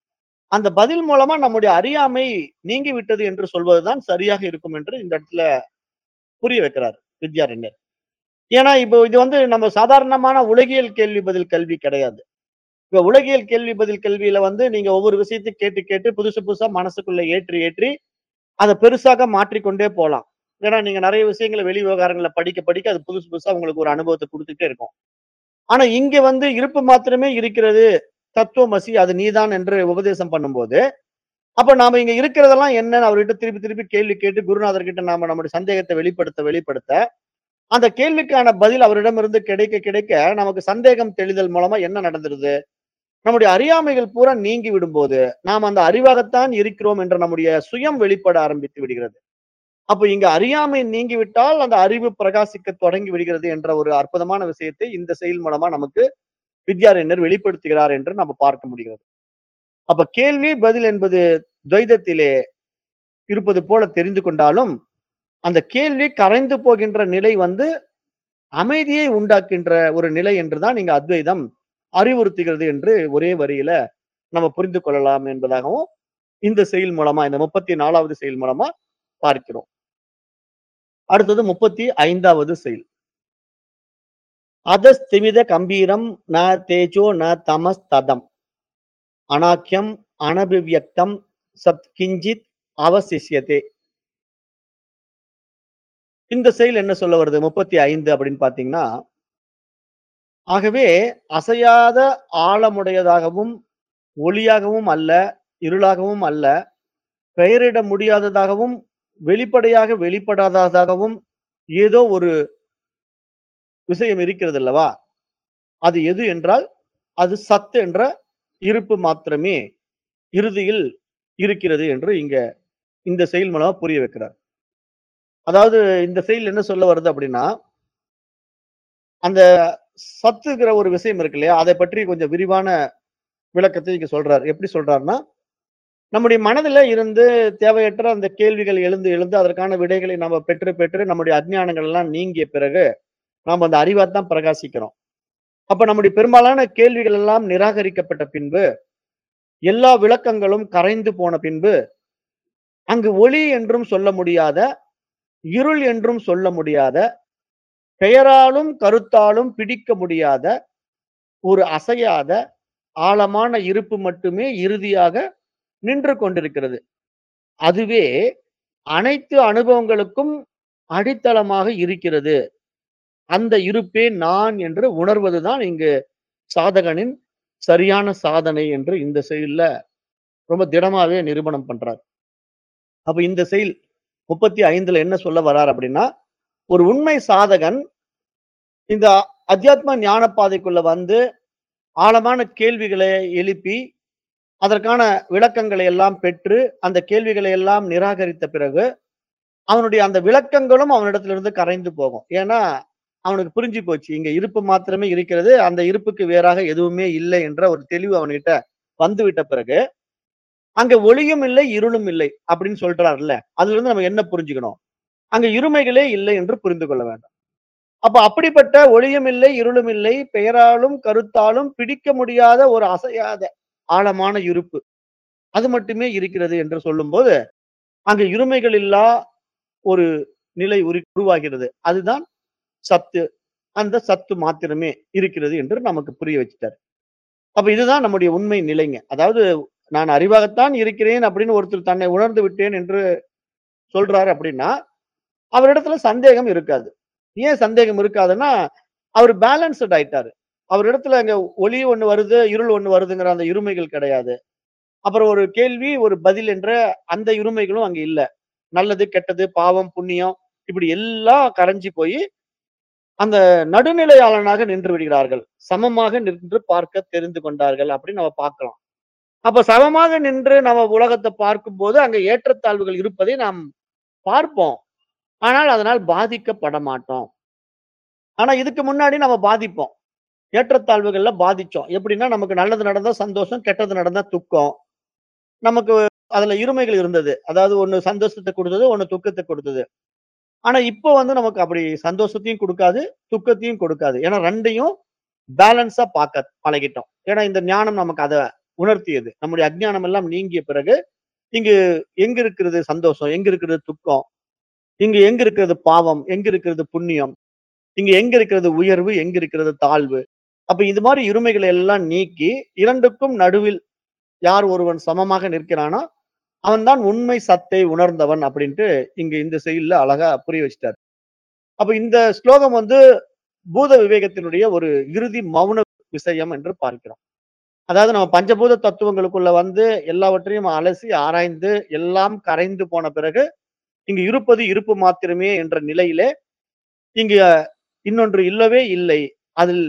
அந்த பதில் மூலமா நம்முடைய அறியாமை நீங்கி விட்டது என்று சொல்வதுதான் சரியாக இருக்கும் என்று இந்த இடத்துல புரிய வைக்கிறார் வித்யாரண்யர் ஏன்னா இப்போ இது வந்து நம்ம சாதாரணமான உலகியல் கேள்வி பதில் கல்வி கிடையாது இப்ப உலகியல் கேள்வி பதில் கல்வியில வந்து நீங்க ஒவ்வொரு விஷயத்தையும் கேட்டு கேட்டு புதுசு புதுசா மனசுக்குள்ள ஏற்றி ஏற்றி அதை பெருசாக மாற்றிக்கொண்டே போகலாம் ஏன்னா நீங்க நிறைய விஷயங்களை வெளி விவகாரங்களை படிக்க படிக்க அது புதுசு புதுசா உங்களுக்கு ஒரு அனுபவத்தை கொடுத்துட்டே இருக்கும் ஆனா இங்க வந்து இருப்பு மாத்திரமே இருக்கிறது தத்துவமசி அது நீதான் என்று உபதேசம் பண்ணும்போது அப்ப நாம இங்க இருக்கிறதெல்லாம் என்னன்னு அவர்கிட்ட திருப்பி திருப்பி கேள்வி கேட்டு குருநாதர் கிட்ட நாம நம்முடைய சந்தேகத்தை வெளிப்படுத்த வெளிப்படுத்த அந்த கேள்விக்கான பதில் அவரிடமிருந்து கிடைக்க கிடைக்க நமக்கு சந்தேகம் தெளிதல் மூலமா என்ன நடந்துருது நம்முடைய அறியாமைகள் பூரா நீங்கி விடும்போது நாம் அந்த அறிவாகத்தான் இருக்கிறோம் என்ற நம்முடைய சுயம் வெளிப்பட ஆரம்பித்து விடுகிறது அப்ப இங்க அறியாமை நீங்கி விட்டால் அந்த அறிவு பிரகாசிக்க தொடங்கி விடுகிறது என்ற ஒரு அற்புதமான விஷயத்தை இந்த செயல் மூலமா நமக்கு வித்யாரண்யர் வெளிப்படுத்துகிறார் என்று நம்ம பார்க்க முடிகிறது அப்ப கேள்வி பதில் என்பது துவைதத்திலே இருப்பது போல தெரிந்து கொண்டாலும் அந்த கேள்வி கரைந்து போகின்ற நிலை வந்து அமைதியை உண்டாக்கின்ற ஒரு நிலை என்றுதான் இங்க அத்வைதம் அறிவுறுத்துகிறது என்று ஒரே வரியில நம்ம புரிந்து கொள்ளலாம் என்பதாகவும் இந்த செயல் மூலமா இந்த முப்பத்தி நாலாவது செயல் மூலமா பார்க்கிறோம் அடுத்தது முப்பத்தி ஐந்தாவது செயல் அதஸ்திமித கம்பீரம் ந தேஜோ ந தமஸ் ததம் அனாக்கியம் அனபிவியக்தம் சத் கிஞ்சித் அவசிஷ்யதே இந்த செயல் என்ன சொல்ல வருது முப்பத்தி ஐந்து அப்படின்னு பாத்தீங்கன்னா ஆகவே அசையாத ஆழமுடையதாகவும் ஒளியாகவும் அல்ல இருளாகவும் அல்ல பெயரிட முடியாததாகவும் வெளிப்படையாக வெளிப்படாததாகவும் ஏதோ ஒரு விஷயம் இருக்கிறது அல்லவா அது எது என்றால் அது சத்து என்ற இருப்பு மாத்திரமே இறுதியில் இருக்கிறது என்று இங்க இந்த செயல் மூலமா புரிய வைக்கிறார் அதாவது இந்த செயல் என்ன சொல்ல வருது அப்படின்னா அந்த சத்துங்கிற ஒரு விஷயம் இருக்கு இல்லையா அதை பற்றி கொஞ்சம் விரிவான விளக்கத்தை இங்க சொல்றார் எப்படி சொல்றாருன்னா நம்முடைய மனதில் இருந்து தேவையற்ற அந்த கேள்விகள் எழுந்து எழுந்து அதற்கான விடைகளை நம்ம பெற்று பெற்று நம்முடைய அஜ்ஞானங்கள் எல்லாம் நீங்கிய பிறகு நாம் அந்த அறிவாத்தான் பிரகாசிக்கிறோம் அப்ப நம்முடைய பெரும்பாலான கேள்விகள் எல்லாம் நிராகரிக்கப்பட்ட பின்பு எல்லா விளக்கங்களும் கரைந்து போன பின்பு அங்கு ஒளி என்றும் சொல்ல முடியாத இருள் என்றும் சொல்ல முடியாத பெயராலும் கருத்தாலும் பிடிக்க முடியாத ஒரு அசையாத ஆழமான இருப்பு மட்டுமே இறுதியாக நின்று கொண்டிருக்கிறது அதுவே அனைத்து அனுபவங்களுக்கும் அடித்தளமாக இருக்கிறது அந்த இருப்பே நான் என்று உணர்வதுதான் இங்கு சாதகனின் சரியான சாதனை என்று இந்த செயல்ல ரொம்ப திடமாவே நிரூபணம் பண்றார் அப்ப இந்த செயல் முப்பத்தி ஐந்துல என்ன சொல்ல வரார் அப்படின்னா ஒரு உண்மை சாதகன் இந்த அத்தியாத்ம ஞான பாதைக்குள்ள வந்து ஆழமான கேள்விகளை எழுப்பி அதற்கான விளக்கங்களை எல்லாம் பெற்று அந்த கேள்விகளை எல்லாம் நிராகரித்த பிறகு அவனுடைய அந்த விளக்கங்களும் அவனிடத்திலிருந்து கரைந்து போகும் ஏன்னா அவனுக்கு புரிஞ்சு போச்சு இங்க இருப்பு மாத்திரமே இருக்கிறது அந்த இருப்புக்கு வேறாக எதுவுமே இல்லை என்ற ஒரு தெளிவு அவன்கிட்ட வந்து விட்ட பிறகு அங்க ஒளியும் இல்லை இருளும் இல்லை அப்படின்னு சொல்றாருல்ல அதுல இருந்து நம்ம என்ன புரிஞ்சுக்கணும் அங்க இருமைகளே இல்லை என்று புரிந்து கொள்ள வேண்டும் அப்ப அப்படிப்பட்ட ஒளியும் இல்லை இருளும் இல்லை பெயராலும் கருத்தாலும் பிடிக்க முடியாத ஒரு அசையாத ஆழமான இருப்பு அது மட்டுமே இருக்கிறது என்று சொல்லும்போது அங்க இருமைகள் இல்லா ஒரு நிலை உரு- உருவாகிறது அதுதான் சத்து அந்த சத்து மாத்திரமே இருக்கிறது என்று நமக்கு புரிய வச்சுட்டார் அப்ப இதுதான் நம்முடைய உண்மை நிலைங்க அதாவது நான் அறிவாகத்தான் இருக்கிறேன் அப்படின்னு ஒருத்தர் தன்னை உணர்ந்து விட்டேன் என்று சொல்றாரு அப்படின்னா அவரிடத்துல சந்தேகம் இருக்காது ஏன் சந்தேகம் இருக்காதுன்னா அவர் பேலன்ஸ்ட் ஆயிட்டாரு அவரிடத்துல அங்க ஒளி ஒண்ணு வருது இருள் ஒண்ணு வருதுங்கிற அந்த இருமைகள் கிடையாது அப்புறம் ஒரு கேள்வி ஒரு பதில் என்ற அந்த இருமைகளும் அங்க இல்ல நல்லது கெட்டது பாவம் புண்ணியம் இப்படி எல்லாம் கரைஞ்சி போய் அந்த நடுநிலையாளனாக நின்று விடுகிறார்கள் சமமாக நின்று பார்க்க தெரிந்து கொண்டார்கள் அப்படின்னு நம்ம பார்க்கலாம் அப்ப சமமாக நின்று நம்ம உலகத்தை பார்க்கும்போது அங்க ஏற்றத்தாழ்வுகள் இருப்பதை நாம் பார்ப்போம் ஆனால் அதனால் பாதிக்கப்பட மாட்டோம் ஆனா இதுக்கு முன்னாடி நம்ம பாதிப்போம் ஏற்றத்தாழ்வுகள்ல பாதிச்சோம் எப்படின்னா நமக்கு நல்லது நடந்தா சந்தோஷம் கெட்டது நடந்தா துக்கம் நமக்கு அதுல இருமைகள் இருந்தது அதாவது ஒண்ணு சந்தோஷத்தை கொடுத்தது ஒண்ணு துக்கத்தை கொடுத்தது ஆனா இப்போ வந்து நமக்கு அப்படி சந்தோஷத்தையும் கொடுக்காது துக்கத்தையும் கொடுக்காது ஏன்னா ரெண்டையும் பேலன்ஸா பார்க்க பழகிட்டோம் ஏன்னா இந்த ஞானம் நமக்கு அதை உணர்த்தியது நம்முடைய அஜ்ஞானம் எல்லாம் நீங்கிய பிறகு இங்கு எங்க இருக்கிறது சந்தோஷம் எங்க இருக்கிறது துக்கம் இங்கு எங்க இருக்கிறது பாவம் எங்க இருக்கிறது புண்ணியம் இங்க எங்க இருக்கிறது உயர்வு எங்க இருக்கிறது தாழ்வு அப்ப இது மாதிரி இருமைகளை எல்லாம் நீக்கி இரண்டுக்கும் நடுவில் யார் ஒருவன் சமமாக நிற்கிறானோ அவன்தான் உண்மை சத்தை உணர்ந்தவன் அப்படின்ட்டு இங்க இந்த செயல்ல அழகா புரிய வச்சிட்டார் அப்ப இந்த ஸ்லோகம் வந்து பூத விவேகத்தினுடைய ஒரு இறுதி மௌன விஷயம் என்று பார்க்கிறோம் அதாவது நம்ம பஞ்சபூத தத்துவங்களுக்குள்ள வந்து எல்லாவற்றையும் அலசி ஆராய்ந்து எல்லாம் கரைந்து போன பிறகு இங்கு இருப்பது இருப்பு மாத்திரமே என்ற நிலையிலே இங்கு இன்னொன்று இல்லவே இல்லை அதில்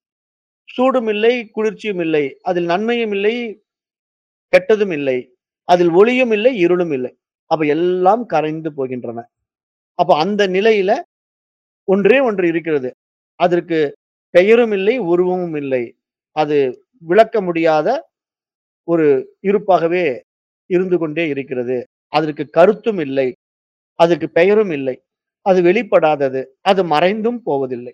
சூடும் இல்லை குளிர்ச்சியும் இல்லை அதில் நன்மையும் இல்லை கெட்டதும் இல்லை அதில் ஒளியும் இல்லை இருளும் இல்லை அப்ப எல்லாம் கரைந்து போகின்றன அப்ப அந்த நிலையில ஒன்றே ஒன்று இருக்கிறது அதற்கு பெயரும் இல்லை உருவமும் இல்லை அது விளக்க முடியாத ஒரு இருப்பாகவே இருந்து கொண்டே இருக்கிறது அதற்கு கருத்தும் இல்லை அதுக்கு பெயரும் இல்லை அது வெளிப்படாதது அது மறைந்தும் போவதில்லை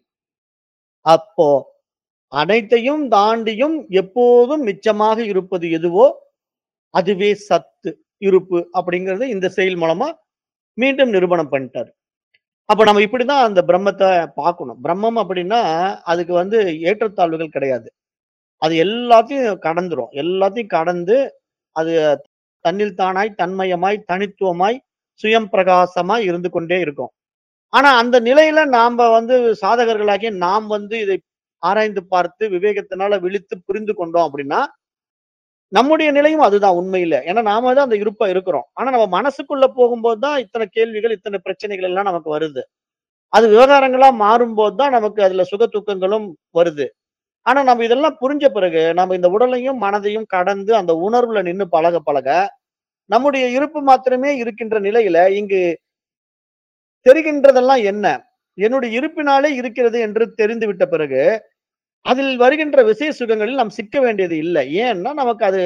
அப்போ அனைத்தையும் தாண்டியும் எப்போதும் மிச்சமாக இருப்பது எதுவோ அதுவே சத்து இருப்பு அப்படிங்கறது இந்த செயல் மூலமா மீண்டும் நிரூபணம் பண்ணிட்டாரு அப்ப நம்ம இப்படிதான் அந்த பிரம்மத்தை பார்க்கணும் பிரம்மம் அப்படின்னா அதுக்கு வந்து ஏற்றத்தாழ்வுகள் கிடையாது அது எல்லாத்தையும் கடந்துரும் எல்லாத்தையும் கடந்து அது தன்னில் தானாய் தன்மயமாய் தனித்துவமாய் சுயம் பிரகாசமாய் இருந்து கொண்டே இருக்கும் ஆனா அந்த நிலையில நாம வந்து சாதகர்களாகி நாம் வந்து இதை ஆராய்ந்து பார்த்து விவேகத்தினால விழித்து புரிந்து கொண்டோம் அப்படின்னா நம்முடைய நிலையும் அதுதான் உண்மையில ஏன்னா நாம தான் அந்த இருப்பா இருக்கிறோம் ஆனா நம்ம மனசுக்குள்ள போகும்போது தான் இத்தனை கேள்விகள் இத்தனை பிரச்சனைகள் எல்லாம் நமக்கு வருது அது விவகாரங்களா மாறும்போது தான் நமக்கு அதுல சுக துக்கங்களும் வருது ஆனா நம்ம இதெல்லாம் புரிஞ்ச பிறகு நம்ம இந்த உடலையும் மனதையும் கடந்து அந்த உணர்வுல நின்னு பழக பழக நம்முடைய இருப்பு மாத்திரமே இருக்கின்ற நிலையில இங்கு தெரிகின்றதெல்லாம் என்ன என்னுடைய இருப்பினாலே இருக்கிறது என்று தெரிந்து விட்ட பிறகு அதில் வருகின்ற விசேஷ சுகங்களில் நாம் சிக்க வேண்டியது இல்லை ஏன்னா நமக்கு அது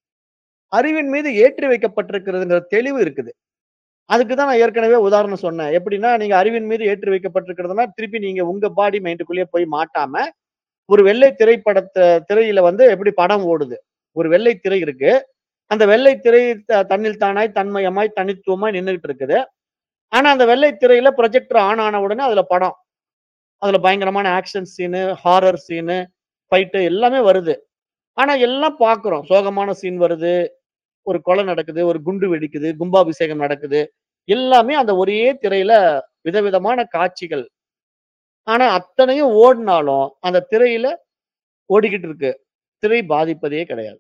அறிவின் மீது ஏற்றி வைக்கப்பட்டிருக்கிறதுங்கிற தெளிவு இருக்குது அதுக்கு தான் நான் ஏற்கனவே உதாரணம் சொன்னேன் எப்படின்னா நீங்க அறிவின் மீது ஏற்றி வைக்கப்பட்டிருக்கிறதுனா திருப்பி நீங்க உங்க பாடி மைண்டுக்குள்ளேயே போய் மாட்டாம ஒரு வெள்ளை திரைப்படத்தை திரையில வந்து எப்படி படம் ஓடுது ஒரு வெள்ளை திரை இருக்கு அந்த வெள்ளை திரை த- தன்னில் தானாய் தன்மயமாய் தனித்துவமாய் நின்றுகிட்டு இருக்குது ஆனா அந்த வெள்ளை திரையில ப்ரொஜெக்டர் ஆன் ஆன உடனே அதுல படம் அதுல பயங்கரமான action scene horror scene fight எல்லாமே வருது ஆனா எல்லாம் பாக்குறோம் சோகமான சீன் வருது ஒரு கொலை நடக்குது ஒரு குண்டு வெடிக்குது கும்பாபிஷேகம் நடக்குது எல்லாமே அந்த ஒரே திரையில விதவிதமான காட்சிகள் ஆனா அத்தனையும் ஓடினாலும் அந்த திரையில ஓடிக்கிட்டு இருக்கு திரை பாதிப்பதே கிடையாது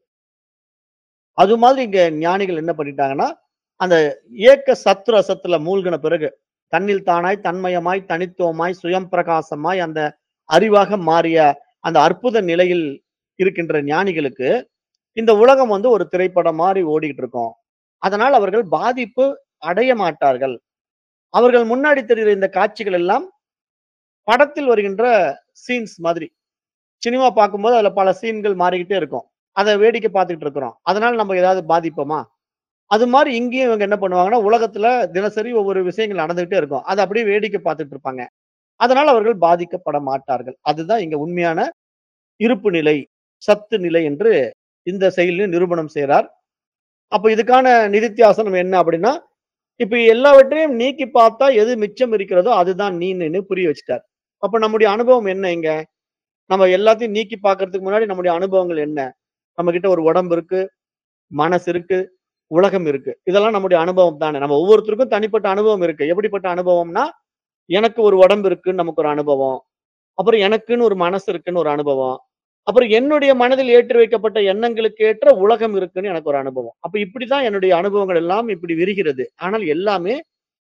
அது மாதிரி இங்க ஞானிகள் என்ன பண்ணிட்டாங்கன்னா அந்த ஏக்க சத்ரு அசத்துல மூழ்கின பிறகு தன்னில் தானாய் தன்மயமாய் தனித்துவமாய் சுயம் பிரகாசமாய் அந்த அறிவாக மாறிய அந்த அற்புத நிலையில் இருக்கின்ற ஞானிகளுக்கு இந்த உலகம் வந்து ஒரு திரைப்படம் மாதிரி ஓடிக்கிட்டு இருக்கும் அதனால் அவர்கள் பாதிப்பு அடைய மாட்டார்கள் அவர்கள் முன்னாடி தெரிகிற இந்த காட்சிகள் எல்லாம் படத்தில் வருகின்ற சீன்ஸ் மாதிரி சினிமா பார்க்கும்போது அதுல பல சீன்கள் மாறிக்கிட்டே இருக்கும் அதை வேடிக்கை பார்த்துக்கிட்டு இருக்கிறோம் அதனால நம்ம ஏதாவது பாதிப்போமா அது மாதிரி இங்கேயும் இவங்க என்ன பண்ணுவாங்கன்னா உலகத்துல தினசரி ஒவ்வொரு விஷயங்கள் நடந்துகிட்டே இருக்கும் அதை அப்படியே வேடிக்கை பார்த்துட்டு இருப்பாங்க அதனால் அவர்கள் பாதிக்கப்பட மாட்டார்கள் அதுதான் இங்க உண்மையான இருப்பு நிலை சத்து நிலை என்று இந்த செயலில் நிரூபணம் செய்றார் அப்ப இதுக்கான நிதித்தியாசனம் என்ன அப்படின்னா இப்ப எல்லாவற்றையும் நீக்கி பார்த்தா எது மிச்சம் இருக்கிறதோ அதுதான் நீன்னு புரிய வச்சுட்டார் அப்ப நம்முடைய அனுபவம் என்ன இங்க நம்ம எல்லாத்தையும் நீக்கி பார்க்கறதுக்கு முன்னாடி நம்முடைய அனுபவங்கள் என்ன நம்ம கிட்ட ஒரு உடம்பு இருக்கு மனசு இருக்கு உலகம் இருக்கு இதெல்லாம் நம்முடைய அனுபவம் தானே நம்ம ஒவ்வொருத்தருக்கும் தனிப்பட்ட அனுபவம் இருக்கு எப்படிப்பட்ட அனுபவம்னா எனக்கு ஒரு உடம்பு இருக்குன்னு நமக்கு ஒரு அனுபவம் அப்புறம் எனக்குன்னு ஒரு மனசு இருக்குன்னு ஒரு அனுபவம் அப்புறம் என்னுடைய மனதில் ஏற்றி வைக்கப்பட்ட எண்ணங்களுக்கு ஏற்ற உலகம் இருக்குன்னு எனக்கு ஒரு அனுபவம் அப்ப இப்படிதான் என்னுடைய அனுபவங்கள் எல்லாம் இப்படி விரிகிறது ஆனால் எல்லாமே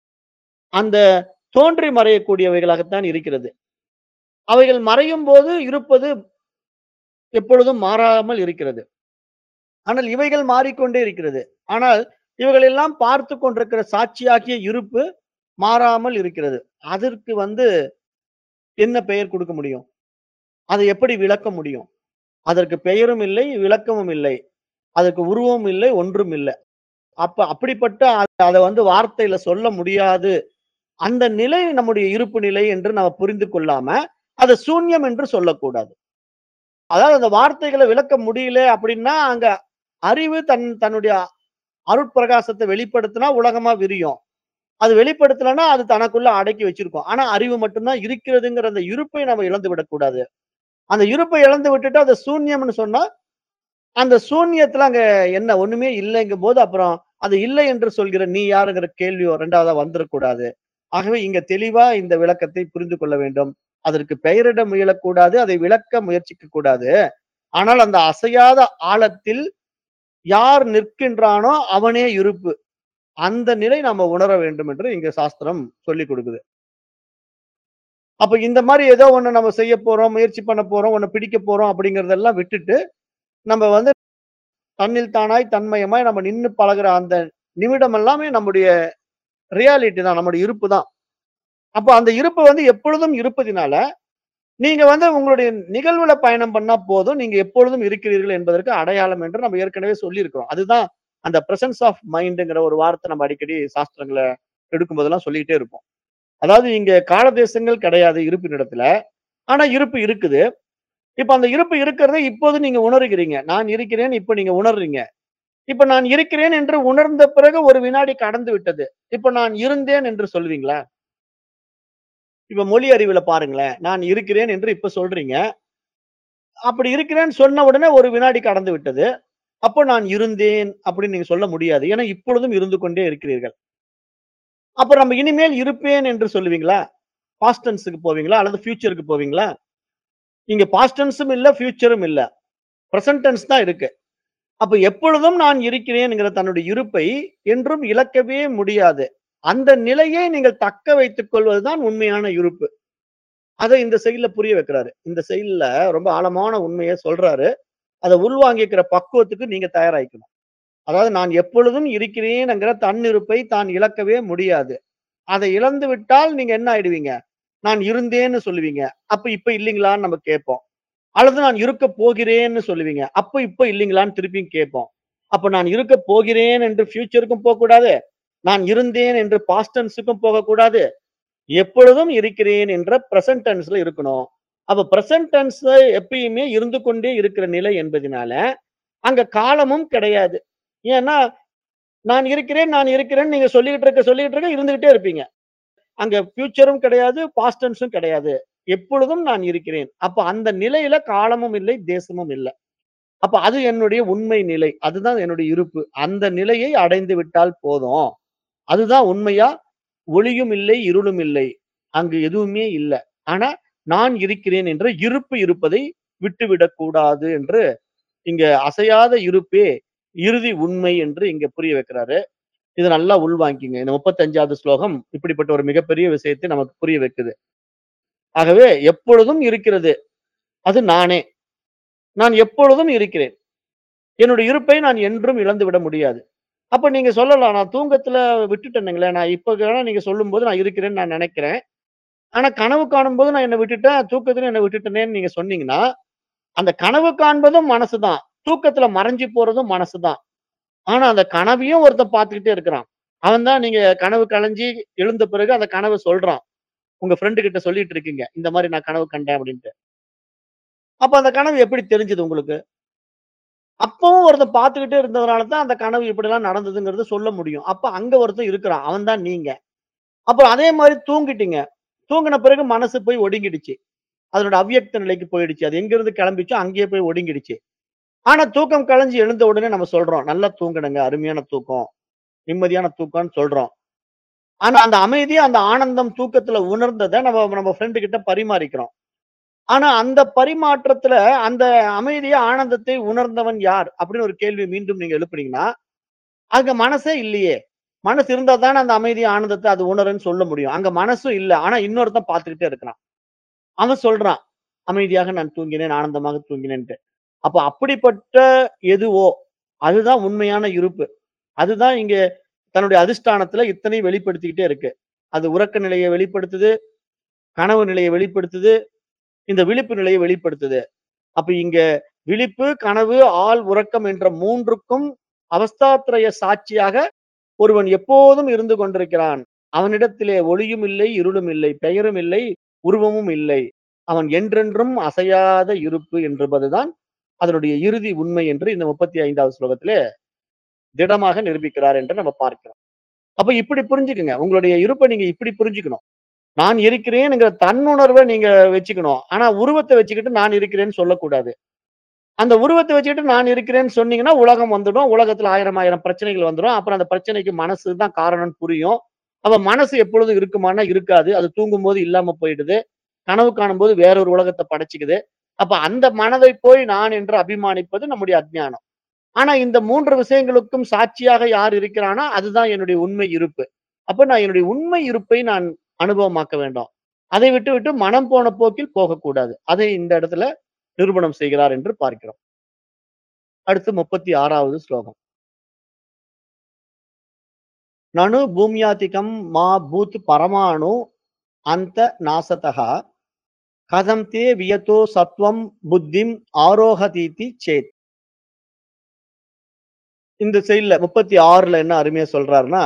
அந்த தோன்றி மறையக்கூடியவைகளாகத்தான் இருக்கிறது அவைகள் மறையும் போது இருப்பது எப்பொழுதும் மாறாமல் இருக்கிறது ஆனால் இவைகள் மாறிக்கொண்டே இருக்கிறது ஆனால் இவைகள் எல்லாம் பார்த்து கொண்டிருக்கிற சாட்சியாகிய இருப்பு மாறாமல் இருக்கிறது அதற்கு வந்து என்ன பெயர் கொடுக்க முடியும் அதை எப்படி விளக்க முடியும் அதற்கு பெயரும் இல்லை விளக்கமும் இல்லை அதற்கு உருவமும் இல்லை ஒன்றும் இல்லை அப்ப அப்படிப்பட்ட அ- அதை வந்து வார்த்தையில சொல்ல முடியாது அந்த நிலை நம்முடைய இருப்பு நிலை என்று நம்ம புரிந்து கொள்ளாம அதை சூன்யம் என்று சொல்லக்கூடாது அதாவது அந்த வார்த்தைகளை விளக்க முடியல அப்படின்னா அங்க அறிவு தன் தன்னுடைய அருட்பிரகாசத்தை வெளிப்படுத்தினா உலகமா விரியும் அது வெளிப்படுத்தலைன்னா அது தனக்குள்ள அடக்கி வச்சிருக்கும் ஆனா அறிவு மட்டும்தான் இருக்கிறதுங்கிற அந்த இருப்பை நம்ம இழந்து விடக்கூடாது அந்த இருப்பை இழந்து விட்டுட்டு அதை சூன்யம்னு சொன்னா அந்த சூன்யத்துல அங்க என்ன ஒண்ணுமே இல்லைங்கும் போது அப்புறம் அது இல்லை என்று சொல்கிற நீ யாருங்கிற கேள்வி ரெண்டாவதா வந்துடக்கூடாது ஆகவே இங்க தெளிவா இந்த விளக்கத்தை புரிந்து கொள்ள வேண்டும் அதற்கு பெயரிட முயலக்கூடாது அதை விளக்க முயற்சிக்க கூடாது ஆனால் அந்த அசையாத ஆழத்தில் யார் நிற்கின்றானோ அவனே இருப்பு அந்த நிலை நாம உணர வேண்டும் என்று இங்க சாஸ்திரம் சொல்லி கொடுக்குது அப்ப இந்த மாதிரி ஏதோ ஒண்ணு நம்ம செய்ய போறோம் முயற்சி பண்ண போறோம் ஒண்ணு பிடிக்க போறோம் அப்படிங்கறதெல்லாம் விட்டுட்டு நம்ம வந்து தன்னில் தானாய் தன்மயமாய் நம்ம நின்னு பழகுற அந்த நிமிடம் எல்லாமே நம்முடைய ரியாலிட்டி தான் நம்முடைய இருப்பு தான் அப்போ அந்த இருப்பு வந்து எப்பொழுதும் இருப்பதினால நீங்க வந்து உங்களுடைய நிகழ்வுல பயணம் பண்ணா போதும் நீங்க எப்பொழுதும் இருக்கிறீர்கள் என்பதற்கு அடையாளம் என்று நம்ம ஏற்கனவே சொல்லியிருக்கிறோம் அதுதான் அந்த பிரசன்ஸ் ஆஃப் மைண்டுங்கிற ஒரு வார்த்தை நம்ம அடிக்கடி சாஸ்திரங்களை எடுக்கும் போதெல்லாம் சொல்லிக்கிட்டே இருப்போம் அதாவது இங்க காலதேசங்கள் கிடையாது இருப்பினிடத்துல ஆனா இருப்பு இருக்குது இப்ப அந்த இருப்பு இருக்கிறதை இப்போது நீங்க உணர்கிறீங்க நான் இருக்கிறேன் இப்ப நீங்க உணர்றீங்க இப்ப நான் இருக்கிறேன் என்று உணர்ந்த பிறகு ஒரு வினாடி கடந்து விட்டது இப்ப நான் இருந்தேன் என்று சொல்வீங்களா இப்ப மொழி அறிவுல பாருங்களேன் நான் இருக்கிறேன் என்று இப்ப சொல்றீங்க அப்படி இருக்கிறேன்னு சொன்ன உடனே ஒரு வினாடி கடந்து விட்டது அப்போ நான் இருந்தேன் அப்படின்னு நீங்க சொல்ல முடியாது ஏன்னா இப்பொழுதும் இருந்து கொண்டே இருக்கிறீர்கள் அப்ப நம்ம இனிமேல் இருப்பேன் என்று சொல்லுவீங்களா பாஸ்டன்ஸுக்கு போவீங்களா அல்லது ஃபியூச்சருக்கு போவீங்களா இங்க பாஸ்டன்ஸும் இல்ல ஃபியூச்சரும் இல்ல பிரசன்ட் டென்ஸ் தான் இருக்கு அப்ப எப்பொழுதும் நான் இருக்கிறேன்ங்கிற தன்னுடைய இருப்பை என்றும் இழக்கவே முடியாது அந்த நிலையை நீங்கள் தக்க வைத்துக் கொள்வதுதான் உண்மையான இருப்பு அதை இந்த செயல்ல புரிய வைக்கிறாரு இந்த செயல்ல ரொம்ப ஆழமான உண்மையை சொல்றாரு அதை உள்வாங்கிக்கிற பக்குவத்துக்கு நீங்க தயாராயிக்கணும் அதாவது நான் எப்பொழுதும் இருக்கிறேன்ங்கிற தன்னிருப்பை தான் இழக்கவே முடியாது அதை இழந்து விட்டால் நீங்க என்ன ஆயிடுவீங்க நான் இருந்தேன்னு சொல்லுவீங்க அப்ப இப்ப இல்லைங்களான்னு நம்ம கேட்போம் அல்லது நான் இருக்க போகிறேன்னு சொல்லுவீங்க அப்ப இப்ப இல்லைங்களான்னு திருப்பியும் கேட்போம் அப்ப நான் இருக்க போகிறேன் என்று ஃபியூச்சருக்கும் போகக்கூடாது நான் இருந்தேன் என்று பாஸ்டன்ஸுக்கும் போகக்கூடாது எப்பொழுதும் இருக்கிறேன் என்ற பிரசன்ட் டென்ஸ்ல இருக்கணும் அப்ப பிரசன்ட் டென்ஸ் எப்பயுமே இருந்து கொண்டே இருக்கிற நிலை என்பதனால அங்க காலமும் கிடையாது ஏன்னா நான் இருக்கிறேன் நான் இருக்கிறேன் நீங்க சொல்லிக்கிட்டு இருக்க சொல்லிக்கிட்டு இருக்க இருந்துகிட்டே இருப்பீங்க அங்க ஃபியூச்சரும் கிடையாது பாஸ்டன்ஸும் கிடையாது எப்பொழுதும் நான் இருக்கிறேன் அப்ப அந்த நிலையில காலமும் இல்லை தேசமும் இல்லை அப்ப அது என்னுடைய உண்மை நிலை அதுதான் என்னுடைய இருப்பு அந்த நிலையை அடைந்து விட்டால் போதும் அதுதான் உண்மையா ஒளியும் இல்லை இருளும் இல்லை அங்கு எதுவுமே இல்லை ஆனா நான் இருக்கிறேன் என்ற இருப்பு இருப்பதை விட்டுவிடக் கூடாது என்று இங்க அசையாத இருப்பே இறுதி உண்மை என்று இங்க புரிய வைக்கிறாரு இது நல்லா உள்வாங்கிங்க இந்த முப்பத்தஞ்சாவது ஸ்லோகம் இப்படிப்பட்ட ஒரு மிகப்பெரிய விஷயத்தை நமக்கு புரிய வைக்குது ஆகவே எப்பொழுதும் இருக்கிறது அது நானே நான் எப்பொழுதும் இருக்கிறேன் என்னுடைய இருப்பை நான் என்றும் இழந்து விட முடியாது அப்ப நீங்க சொல்லலாம் நான் தூங்கத்துல விட்டுட்டேனுங்களே நான் இப்ப வேணா நீங்க சொல்லும் போது நான் இருக்கிறேன்னு நான் நினைக்கிறேன் ஆனா கனவு காணும் போது நான் என்ன விட்டுட்டேன் தூக்கத்துல என்ன விட்டுட்டேனேன்னு நீங்க சொன்னீங்கன்னா அந்த கனவு காண்பதும் மனசுதான் தூக்கத்துல மறைஞ்சு போறதும் மனசுதான் ஆனா அந்த கனவையும் ஒருத்தன் பார்த்துக்கிட்டே இருக்கிறான் அவன் தான் நீங்க கனவு கலைஞ்சி எழுந்த பிறகு அந்த கனவை சொல்றான் உங்க ஃப்ரெண்டு கிட்ட சொல்லிட்டு இருக்கீங்க இந்த மாதிரி நான் கனவு கண்டேன் அப்படின்ட்டு அப்ப அந்த கனவு எப்படி தெரிஞ்சது உங்களுக்கு அப்பவும் ஒருத்தன் பார்த்துக்கிட்டே இருந்ததுனால தான் அந்த கனவு இப்படி எல்லாம் நடந்ததுங்கிறது சொல்ல முடியும் அப்ப அங்க ஒருத்தன் இருக்கிறான் அவன் தான் நீங்க அப்புறம் அதே மாதிரி தூங்கிட்டீங்க தூங்கின பிறகு மனசு போய் ஒடுங்கிடுச்சு அதனோட அவ்வியக்த நிலைக்கு போயிடுச்சு அது எங்க இருந்து கிளம்பிச்சோ அங்கேயே போய் ஒடுங்கிடுச்சு ஆனா தூக்கம் கலைஞ்சு எழுந்த உடனே நம்ம சொல்றோம் நல்லா தூங்கிடுங்க அருமையான தூக்கம் நிம்மதியான தூக்கம்னு சொல்றோம் ஆனா அந்த அமைதி அந்த ஆனந்தம் தூக்கத்துல உணர்ந்ததை நம்ம நம்ம ஃப்ரெண்டு கிட்ட பரிமாறிக்கிறோம் ஆனா அந்த பரிமாற்றத்துல அந்த அமைதிய ஆனந்தத்தை உணர்ந்தவன் யார் அப்படின்னு ஒரு கேள்வி மீண்டும் நீங்க எழுப்புனீங்கன்னா அங்க மனசே இல்லையே மனசு இருந்தா தானே அந்த அமைதி ஆனந்தத்தை அது உணருன்னு சொல்ல முடியும் அங்க மனசும் இல்ல ஆனா இன்னொருத்தன் பார்த்துக்கிட்டே இருக்கிறான் அவன் சொல்றான் அமைதியாக நான் தூங்கினேன் ஆனந்தமாக தூங்கினேன்ட்டு அப்ப அப்படிப்பட்ட எதுவோ அதுதான் உண்மையான இருப்பு அதுதான் இங்க தன்னுடைய அதிஷ்டானத்துல இத்தனை வெளிப்படுத்திக்கிட்டே இருக்கு அது உறக்க நிலையை வெளிப்படுத்துது கனவு நிலையை வெளிப்படுத்துது இந்த விழிப்பு நிலையை வெளிப்படுத்துது அப்ப இங்க விழிப்பு கனவு ஆள் உறக்கம் என்ற மூன்றுக்கும் அவஸ்தாத்திரய சாட்சியாக ஒருவன் எப்போதும் இருந்து கொண்டிருக்கிறான் அவனிடத்திலே ஒளியும் இல்லை இருளும் இல்லை பெயரும் இல்லை உருவமும் இல்லை அவன் என்றென்றும் அசையாத இருப்பு என்பதுதான் அதனுடைய இறுதி உண்மை என்று இந்த 35வது ஸ்லோகத்திலே திடமாக நிரூபிக்கிறார் என்று நம்ம பார்க்கிறோம். அப்ப இப்படி புரிஞ்சுக்குங்க. உங்களுடைய இருப்ப நீங்க இப்படி புரிஞ்சுக்கணும். நான் இருக்கிறேன்ங்கிற தன்னுணர்வ நீங்க வச்சுக்கணும். ஆனா உருவத்த வச்சுக்கிட்டு நான் இருக்கிறேன்னு சொல்லக்கூடாது. அந்த உருவத்த வச்சுக்கிட்டு நான் இருக்கிறேன்னு சொன்னீங்கன்னா, உலகம் வந்துடும். உலகத்துல 1000 1000 பிரச்சனைகள் வந்துரும். அப்புறம் அந்த பிரச்சனைக்கு மனசு தான் காரணம்னு புரியும். அப்ப மனசு எப்பொழுதும் இருக்குமான்னா இருக்காது. அது தூங்கும்போது இல்லாம போயிடுது. கனவு காணும்போது வேற ஒரு உலகத்த படைச்சுக்குது. அப்ப அந்த மனதை போய் நான் என்று அபிமானிப்பது நம்முடைய அஞ்ஞானம். ஆனா இந்த 3 விஷயங்களுக்கும் சாட்சியாக யார் இருக்கிறானோ, அதுதான் என்னுடைய உண்மை இருப்பு. அப்ப நான் என்னுடைய உண்மை இருப்பை நான் அனுபவமாக்க வேண்டும். அதை விட்டுவிட்டு மனம் போன போக்கில் போகக்கூடாது. அதை இந்த இடத்துல நிரூபணம் செய்கிறார் என்று பார்க்கிறோம். அடுத்து 36வது ஸ்லோகம். நனு பூம்யாதிகம் மா பூத் பரமாணு அந்த நாசதः கதம் தே வியதோ சத்வம் புத்திம் ஆரோஹதீதி சேத். இந்த செயல்ல 36ல என்ன அருமையா சொல்றாருன்னா,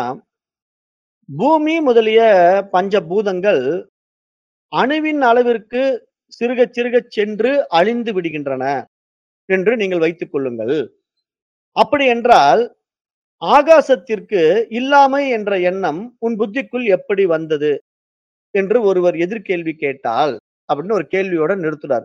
பூமி முதலிய பஞ்ச பூதங்கள் அணுவின் அளவிற்கு சிறுகச் சிறுகச் சென்று அழிந்து விடுகின்றன என்று நீங்கள் வைத்துக் கொள்ளுங்கள். அப்படி என்றால், ஆகாசத்திற்கு இல்லாமை என்ற எண்ணம் உன் புத்திக்குள் எப்படி வந்தது? என்று ஒருவர் எதிர்கேள்வி கேட்டால், அப்படின்னு ஒரு கேள்வியோட நிறுத்துறாரு.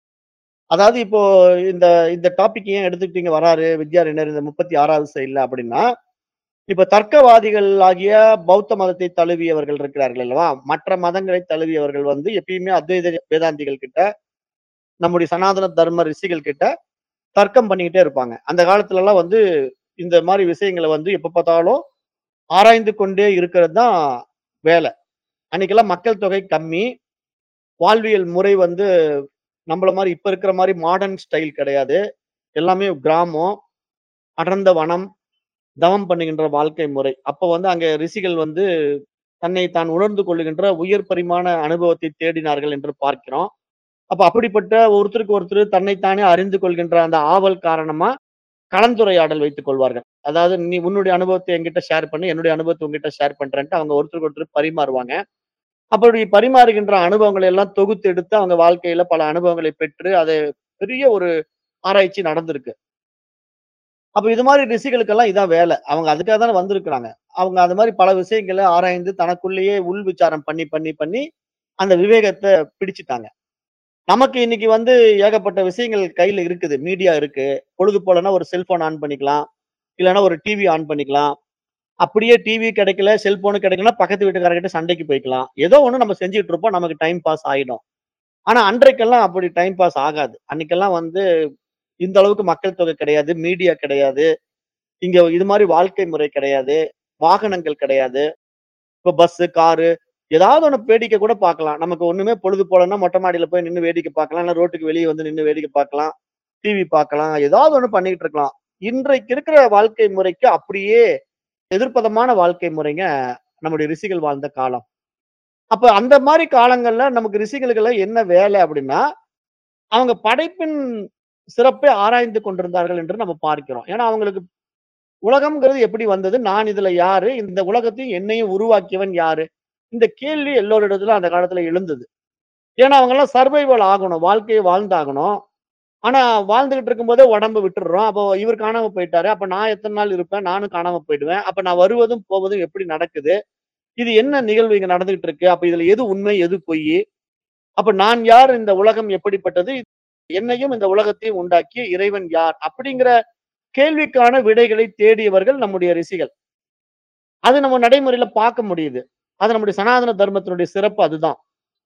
அதாவது இப்போ இந்த இந்த டாபிக் ஏன் எடுத்துக்கிட்டு வராரு வித்யாரண்யர் இந்த 36வது செயல்ல அப்படின்னா, இப்ப தர்க்கவாதிகள் ஆகிய பௌத்த மதத்தை தழுவியவர்கள் இருக்கிறார்கள் அல்லவா? மற்ற மதங்களை தழுவியவர்கள் வந்து எப்பயுமே அத்வைத வேதாந்திகள் கிட்ட, நம்முடைய சனாதன தர்ம ரிஷிகள் கிட்ட தர்க்கம் பண்ணிக்கிட்டே இருப்பாங்க. அந்த காலத்துலலாம் வந்து இந்த மாரி விஷயங்கள வந்து எப்ப பார்த்தாலும் ஆராய்ந்து கொண்டே இருக்கிறது தான் வேலை. அன்னைக்கெல்லாம் மக்கள் தொகை கம்மி. வாழ்வியல் முறை வந்து நம்மள மாரி இப்ப இருக்கிற மாரி மாடர்ன் ஸ்டைல் கிடையாது. எல்லாமே கிராமம், அடர்ந்த வனம், தவம் பண்ணுகின்ற வாழ்க்கை முறை. அப்ப வந்து அங்க ரிஷிகள் வந்து தன்னை தான் உணர்ந்து கொள்ளுகின்ற உயர் பரிமாண அனுபவத்தை தேடினார்கள் என்று பார்க்கிறோம். அப்ப அப்படிப்பட்ட ஒருத்தருக்கு ஒருத்தர் தன்னைத்தானே அறிந்து கொள்கின்ற அந்த ஆவல் காரணமா கலந்துரையாடல் வைத்துக் கொள்வார்கள். அதாவது நீ உன்னுடைய அனுபவத்த என்கிட்ட ஷேர் பண்ணு. என்னுடைய அனுபவத்த உன்கிட்ட ஷேர் பண்றேன்ட்டு அவங்க ஒருத்தருக்கு ஒருத்தர் பரிமாறுவாங்க. அப்படி பரிமாறுகின்ற அனுபவங்களை எல்லாம் தொகுத்து எடுத்து அவங்க வாழ்க்கையில பல அனுபவங்களை பெற்று, அது பெரிய ஒரு ஆராய்ச்சி நடந்திருக்கு. அப்ப இது மாரி ரிஷிகளுக்கெல்லாம் இதான் வேலை. அவங்க அதுக்காக தானே வந்திருக்கிறாங்க. அவங்க அது மாரி பல விஷயங்கள ஆராய்ந்து தனக்குள்ளேயே உள் விசாரம் பண்ணி, பண்ணி, பண்ணி அந்த விவேகத்த பிடிச்சுட்டாங்க. நமக்கு இன்னைக்கு வந்து ஏகப்பட்ட விஷயங்கள் கையில இருக்குது. மீடியா இருக்கு. பொழுது போலன்னா ஒரு செல்போன் ஆன் பண்ணிக்கலாம். இல்லன்னா ஒரு டிவி ஆன் பண்ணிக்கலாம். அப்படியே டிவி கிடைக்கல, செல்போன் கிடைக்கலன்னா பக்கத்து வீட்டுக்காரர்கிட்ட சண்டைக்கு போய்க்கலாம். ஏதோ ஒண்ணு நம்ம செஞ்சுட்டு இருப்போம். நமக்கு டைம் பாஸ் ஆயிடும். ஆனா அன்றைக்கெல்லாம் அப்படி டைம் பாஸ் ஆகாது. அன்னைக்கெல்லாம் வந்து இந்த அளவுக்கு மக்கள் தொகை கிடையாது. மீடியா கிடையாது. இங்க இது மாரி வாழ்க்கை முறை கிடையாது. வாகனங்கள் கிடையாது. இப்ப பஸ்ஸு, காரு ஏதாவது ஒண்ணு வேடிக்கை கூட பார்க்கலாம். நமக்கு ஒண்ணுமே பொழுது போலன்னா மொட்டை மாடியில போய் நின்னு வேடிக்கை பார்க்கலாம். இல்ல ரோட்டுக்கு வெளிய வந்து நின்னு வேடிக்கை பார்க்கலாம். டிவி பார்க்கலாம். ஏதாவது ஒண்ணு பண்ணிட்டு இருக்கலாம். இன்றைக்கு இருக்கிற வாழ்க்கை முறைக்கு அப்படியே எதிர்ப்பதமான வாழ்க்கை முறைங்க நம்முடைய ரிஷிகள் வாழ்ந்த காலம். அப்ப அந்த மாரி காலங்கள்ல நமக்கு ரிஷிகளுக்கெல்லாம் என்ன வேலை அப்படின்னா, அவங்க படைப்பின் சிறப்பை ஆராய்ந்து கொண்டிருந்தார்கள் என்று நம்ம பார்க்கிறோம். ஏன்னா அவங்களுக்கு உலகம்ங்கிறது எப்படி வந்தது? நான் இதுல யாரு? இந்த உலகத்தையும் என்னையும் உருவாக்கியவன் யாரு? இந்த கேள்வி எல்லோரிடத்திலும் அந்த காலத்துல எழுந்தது. ஏன்னா அவங்கலாம் சர்வைவல் ஆகணும். வாழ்க்கைய வாழ்ந்தாகணும். ஆனா வாழ்ந்துகிட்டு இருக்கும்போதே உடம்ப விட்டுடுறோம். அப்போ இவர் காணாம போயிட்டாரு. அப்ப நான் எத்தன நாள் இருப்பேன்? நானும் காணாம போயிடுவேன். அப்ப நான் வருவதும், போவதும் எப்படி நடக்குது? இது என்ன நிகழ்வு இங்க நடந்துகிட்டு இருக்கு? அப்ப இதுல எது உண்மை? எது பொய்யி? அப்ப நான் யார்? இந்த உலகம் எப்படிப்பட்டது? என்னையும் இந்த உலகத்தையும் உண்டாக்கிய இறைவன் யார்? அப்படிங்கிற கேள்விக்கான விடைகளை தேடியவர்கள் நம்முடைய ரிஷிகள். அது நம்ம நடைமுறையில பார்க்க முடியுது. அது நம்முடைய சனாதன தர்மத்தினுடைய சிறப்பு அதுதான்.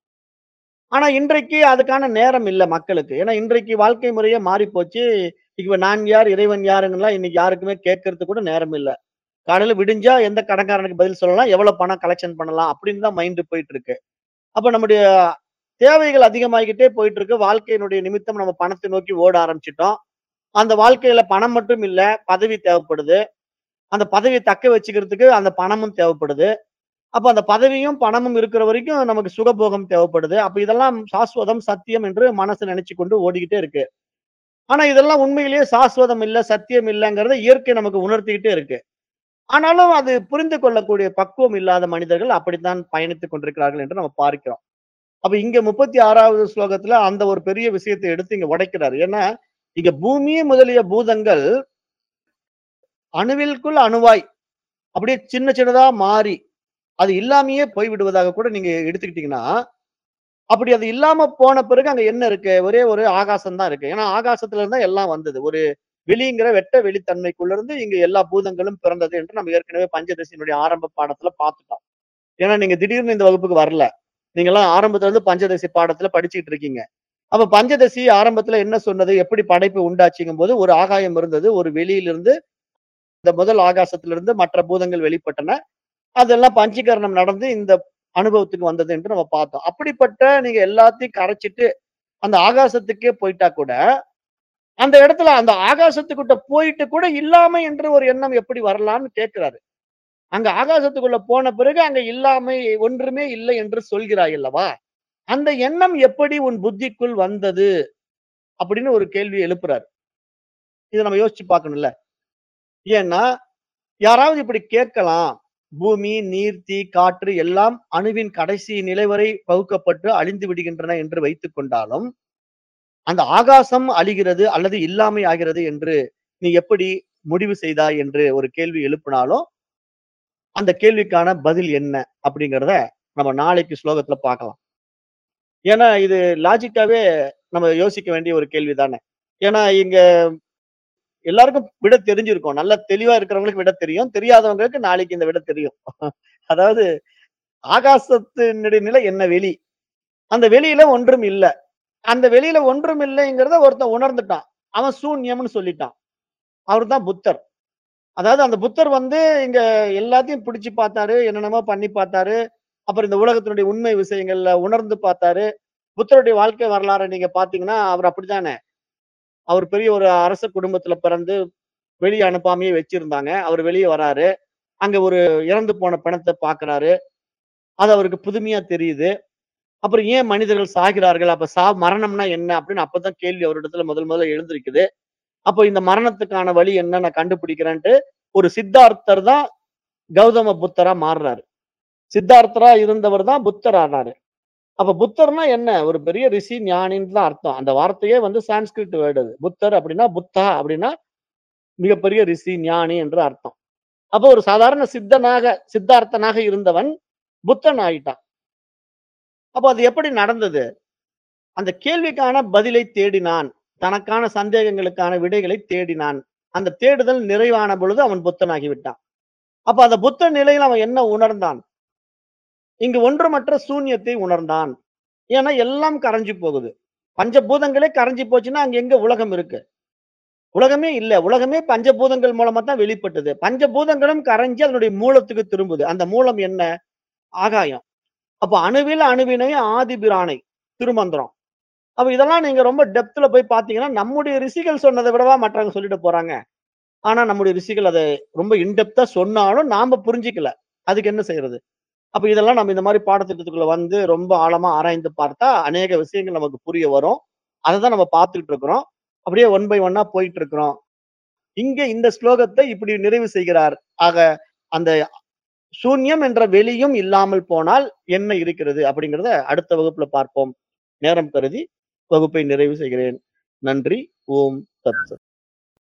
ஆனா இன்றைக்கு அதுக்கான நேரம் இல்ல மக்களுக்கு. ஏன்னா இன்றைக்கு வாழ்க்கை முறையே மாறிப் போச்சு. இப்ப நான் யார்? இறைவன் யாருன்னுலாம் இன்னைக்கு யாருக்குமே கேட்கறதுக்கு கூட நேரம் இல்ல. காலையில விடிஞ்சா எந்த கடன்காரனுக்கு பதில் சொல்லலாம்? எவ்வளவு பணம் கலெக்ஷன் பண்ணலாம்? அப்படின்னு தான் மைண்ட் போயிட்டு இருக்கு. அப்ப நம்முடைய தேவைகள் அதிகமாகிக்கிட்டே போயிட்டு இருக்கு. வாழ்க்கையினுடைய நிமித்தம் நம்ம பணத்தை நோக்கி ஓட ஆரம்பிச்சுட்டோம். அந்த வாழ்க்கையில பணம் மட்டும் இல்ல, பதவி தேவைப்படுது. அந்த பதவிய தக்க வச்சுக்கிறதுக்கு அந்த பணமும் தேவைப்படுது. அப்ப அந்த பதவியும், பணமும் இருக்கிற வரைக்கும் நமக்கு சுகபோகம் தேவைப்படுது. அப்ப இதெல்லாம் சாஸ்வதம், சத்தியம் என்று மனசு நினைச்சு கொண்டு ஓடிக்கிட்டே இருக்கு. ஆனா இதெல்லாம் உண்மையிலேயே சாஸ்வதம் இல்ல, சத்தியம் இல்லங்கிறத இயற்கை நமக்கு உணர்த்திக்கிட்டே இருக்கு. ஆனாலும் அது புரிந்து கொள்ளக்கூடிய பக்குவம் இல்லாத மனிதர்கள் அப்படித்தான் பயணித்துக் கொண்டிருக்கிறார்கள் என்று நம்ம பார்க்கிறோம். அப்ப இங்க 36வது ஸ்லோகத்துல அந்த ஒரு பெரிய விஷயத்தை எடுத்து இங்க உடைக்கிறாரு. ஏன்னா, இங்க பூமி முதலிய பூதங்கள் அணுவிற்குள் அணுவாய் அப்படியே சின்ன சின்னதா மாறி அது இல்லாமயே போய்விடுவதாக கூட நீங்க எடுத்துக்கிட்டீங்கன்னா அப்படி அது இல்லாம போன பிறகு அங்க என்ன இருக்கு ஒரே ஒரு ஆகாசம் தான் இருக்கு ஏன்னா ஆகாசத்துல இருந்தா எல்லாம் வந்தது ஒரு வெளிங்கிற வெட்ட வெளித்தன்மைக்குள்ள இருந்து இங்க எல்லா பூதங்களும் பிறந்தது என்று நம்ம ஏற்கனவே பஞ்சதசியினுடைய ஆரம்ப பாடத்துல பார்த்துட்டோம் ஏன்னா நீங்க திடீர்னு இந்த வகுப்புக்கு வரல நீங்க எல்லாம் ஆரம்பத்துல இருந்து பஞ்சதசி பாடத்துல படிச்சுட்டு இருக்கீங்க அப்ப பஞ்சதசி ஆரம்பத்துல என்ன சொன்னது எப்படி படைப்பு உண்டாச்சுங்கும் போது ஒரு ஆகாயம் இருந்தது ஒரு வெளியிலிருந்து இந்த முதல் ஆகாசத்திலிருந்து மற்ற பூதங்கள் வெளிப்பட்டன அதெல்லாம் பஞ்சீகரணம் நடந்து இந்த அனுபவத்துக்கு வந்தது என்று நம்ம பார்த்தோம் அப்படிப்பட்ட நீங்க எல்லாத்தையும் கரைச்சிட்டு அந்த ஆகாசத்துக்கே போயிட்டா கூட அந்த இடத்துல அந்த ஆகாசத்துக்கிட்ட போயிட்டு கூட இல்லாமை என்று ஒரு எண்ணம் எப்படி வரலாம்னு கேட்கிறாரு அங்க ஆகாசத்துக்குள்ள போன பிறகு அங்க இல்லாமை ஒன்றுமே இல்லை என்று சொல்கிறாய் அல்லவா அந்த எண்ணம் எப்படி உன் புத்திக்குள் வந்தது அப்படின்னு ஒரு கேள்வி எழுப்புறாரு இதை நம்ம யோசிச்சு பார்க்கணும்ல ஏன்னா யாராவது இப்படி கேட்கலாம் பூமி நீர் தீ காற்று எல்லாம் அணுவின் கடைசி நிலை வரை பகுக்கப்பட்டு அழிந்து விடுகின்றன என்று வைத்துக் கொண்டாலும் அந்த ஆகாசம் அழிகிறது அல்லது இல்லாமை ஆகிறது என்று நீ எப்படி முடிவு செய்தாய் என்று ஒரு கேள்வி எழுப்பினாலும் அந்த கேள்விக்கான பதில் என்ன அப்படிங்கிறத நம்ம நாளைக்கு ஸ்லோகத்துல பார்க்கலாம் ஏன்னா இது லாஜிக்காவே நம்ம யோசிக்க வேண்டிய ஒரு கேள்வி தானே ஏன்னா இங்க எல்லாருக்கும் விட தெரிஞ்சிருக்கும் நல்லா தெளிவா இருக்கிறவங்களுக்கு விட தெரியும் தெரியாதவங்களுக்கு நாளைக்கு இந்த விட தெரியும் அதாவது ஆகாசத்தினுடைய நிலை என்ன வெளி அந்த வெளியில ஒன்றும் இல்ல அந்த வெளியில ஒன்றும் இல்லைங்கிறத ஒருத்தன் உணர்ந்துட்டான் அவன் சூன்யம்னு சொல்லிட்டான் அவர் தான் புத்தர் அதாவது அந்த புத்தர் வந்து இங்க எல்லாத்தையும் பிடிச்சு பார்த்தாரு என்னென்னமோ பண்ணி பார்த்தாரு அப்புறம் இந்த உலகத்தினுடைய உண்மை விஷயங்கள்ல உணர்ந்து பார்த்தாரு புத்தருடைய வாழ்க்கை வரலாறு நீங்க பாத்தீங்கன்னா அவர் அப்படித்தானே அவர் பெரிய ஒரு அரச குடும்பத்துல பிறந்து வெளியே அனுப்பாமையே வச்சிருந்தாங்க அவர் வெளியே வராரு அங்க ஒரு இறந்து போன பிணத்தை பாக்குறாரு அது அவருக்கு புதுமையா தெரியுது அப்புறம் ஏன் மனிதர்கள் சாகிறார்கள் அப்ப சா மரணம்னா என்ன அப்படின்னு அப்பதான் கேள்வி அவரிடத்துல முதல் முதல்ல எழுந்திருக்குது அப்போ இந்த மரணத்துக்கான வழி என்ன நான் கண்டுபிடிக்கிறேன்ட்டு ஒரு சித்தார்த்தர் தான் கௌதம புத்தரா மாறுறாரு சித்தார்த்தரா இருந்தவர் தான் புத்தர் ஆனாரு அப்ப புத்தர்னா என்ன ஒரு பெரிய ரிஷி ஞானின்னு தான் அர்த்தம் அந்த வார்த்தையே வந்து சான்ஸ்கிரிட் வேர்டு அது புத்தர் அப்படின்னா புத்தா அப்படின்னா மிகப்பெரிய ரிஷி ஞானி என்று அர்த்தம் அப்போ ஒரு சாதாரண சித்தனாக சித்தார்த்தனாக இருந்தவன் புத்தன் ஆயிட்டான் அப்போ அது எப்படி நடந்தது அந்த கேள்விக்கான பதிலை தேடினான் தனக்கான சந்தேகங்களுக்கான விடைகளை தேடினான் அந்த தேடுதல் நிறைவான பொழுது அவன் புத்தனாகி விட்டான் அப்ப அந்த புத்த நிலையில் அவன் என்ன உணர்ந்தான் இங்கு ஒன்றுமற்ற சூன்யத்தை உணர்ந்தான் ஏன்னா எல்லாம் கரைஞ்சு போகுது பஞ்சபூதங்களே கரைஞ்சு போச்சுன்னா அங்க எங்க உலகம் இருக்கு உலகமே இல்ல உலகமே பஞ்சபூதங்கள் மூலமா தான் வெளிப்பட்டது பஞ்சபூதங்களும் கரைஞ்சு அதனுடைய மூலத்துக்கு திரும்புது அந்த மூலம் என்ன ஆகாயம் அப்ப அணுவில் அணுவினை ஆதிபிரானை திருமந்திரம் அப்ப இதெல்லாம் நீங்க ரொம்ப டெப்த்ல போய் பாத்தீங்கன்னா நம்முடைய ரிஷிகள் சொன்னதை விடவா மற்றவங்க சொல்லிட்டு போறாங்க ஆனா நம்முடைய ரிஷிகள் அதை ரொம்ப இன்டெப்தா சொன்னாலும் நாம புரிஞ்சிக்கல அதுக்கு என்ன செய்யறது அப்ப இதெல்லாம் நம்ம இந்த மாதிரி பாடத்திட்டத்துக்குள்ள வந்து ரொம்ப ஆழமா ஆராய்ந்து பார்த்தா அநேக விஷயங்கள் நமக்கு புரிய வரும் அதை தான் நம்ம பார்த்துக்கிட்டு இருக்கிறோம் அப்படியே ஒன் பை ஒன்னா போயிட்டு இருக்கிறோம் இங்க இந்த ஸ்லோகத்தை இப்படி நிறைவு செய்கிறார் ஆக அந்த சூன்யம் என்ற வெளியும் இல்லாமல் போனால் என்ன இருக்கிறது அப்படிங்கிறத அடுத்த வகுப்புல பார்ப்போம் நேரம் கருதி வகுப்பை நிறைவு செய்கிறேன் நன்றி ஓம் தத் சத்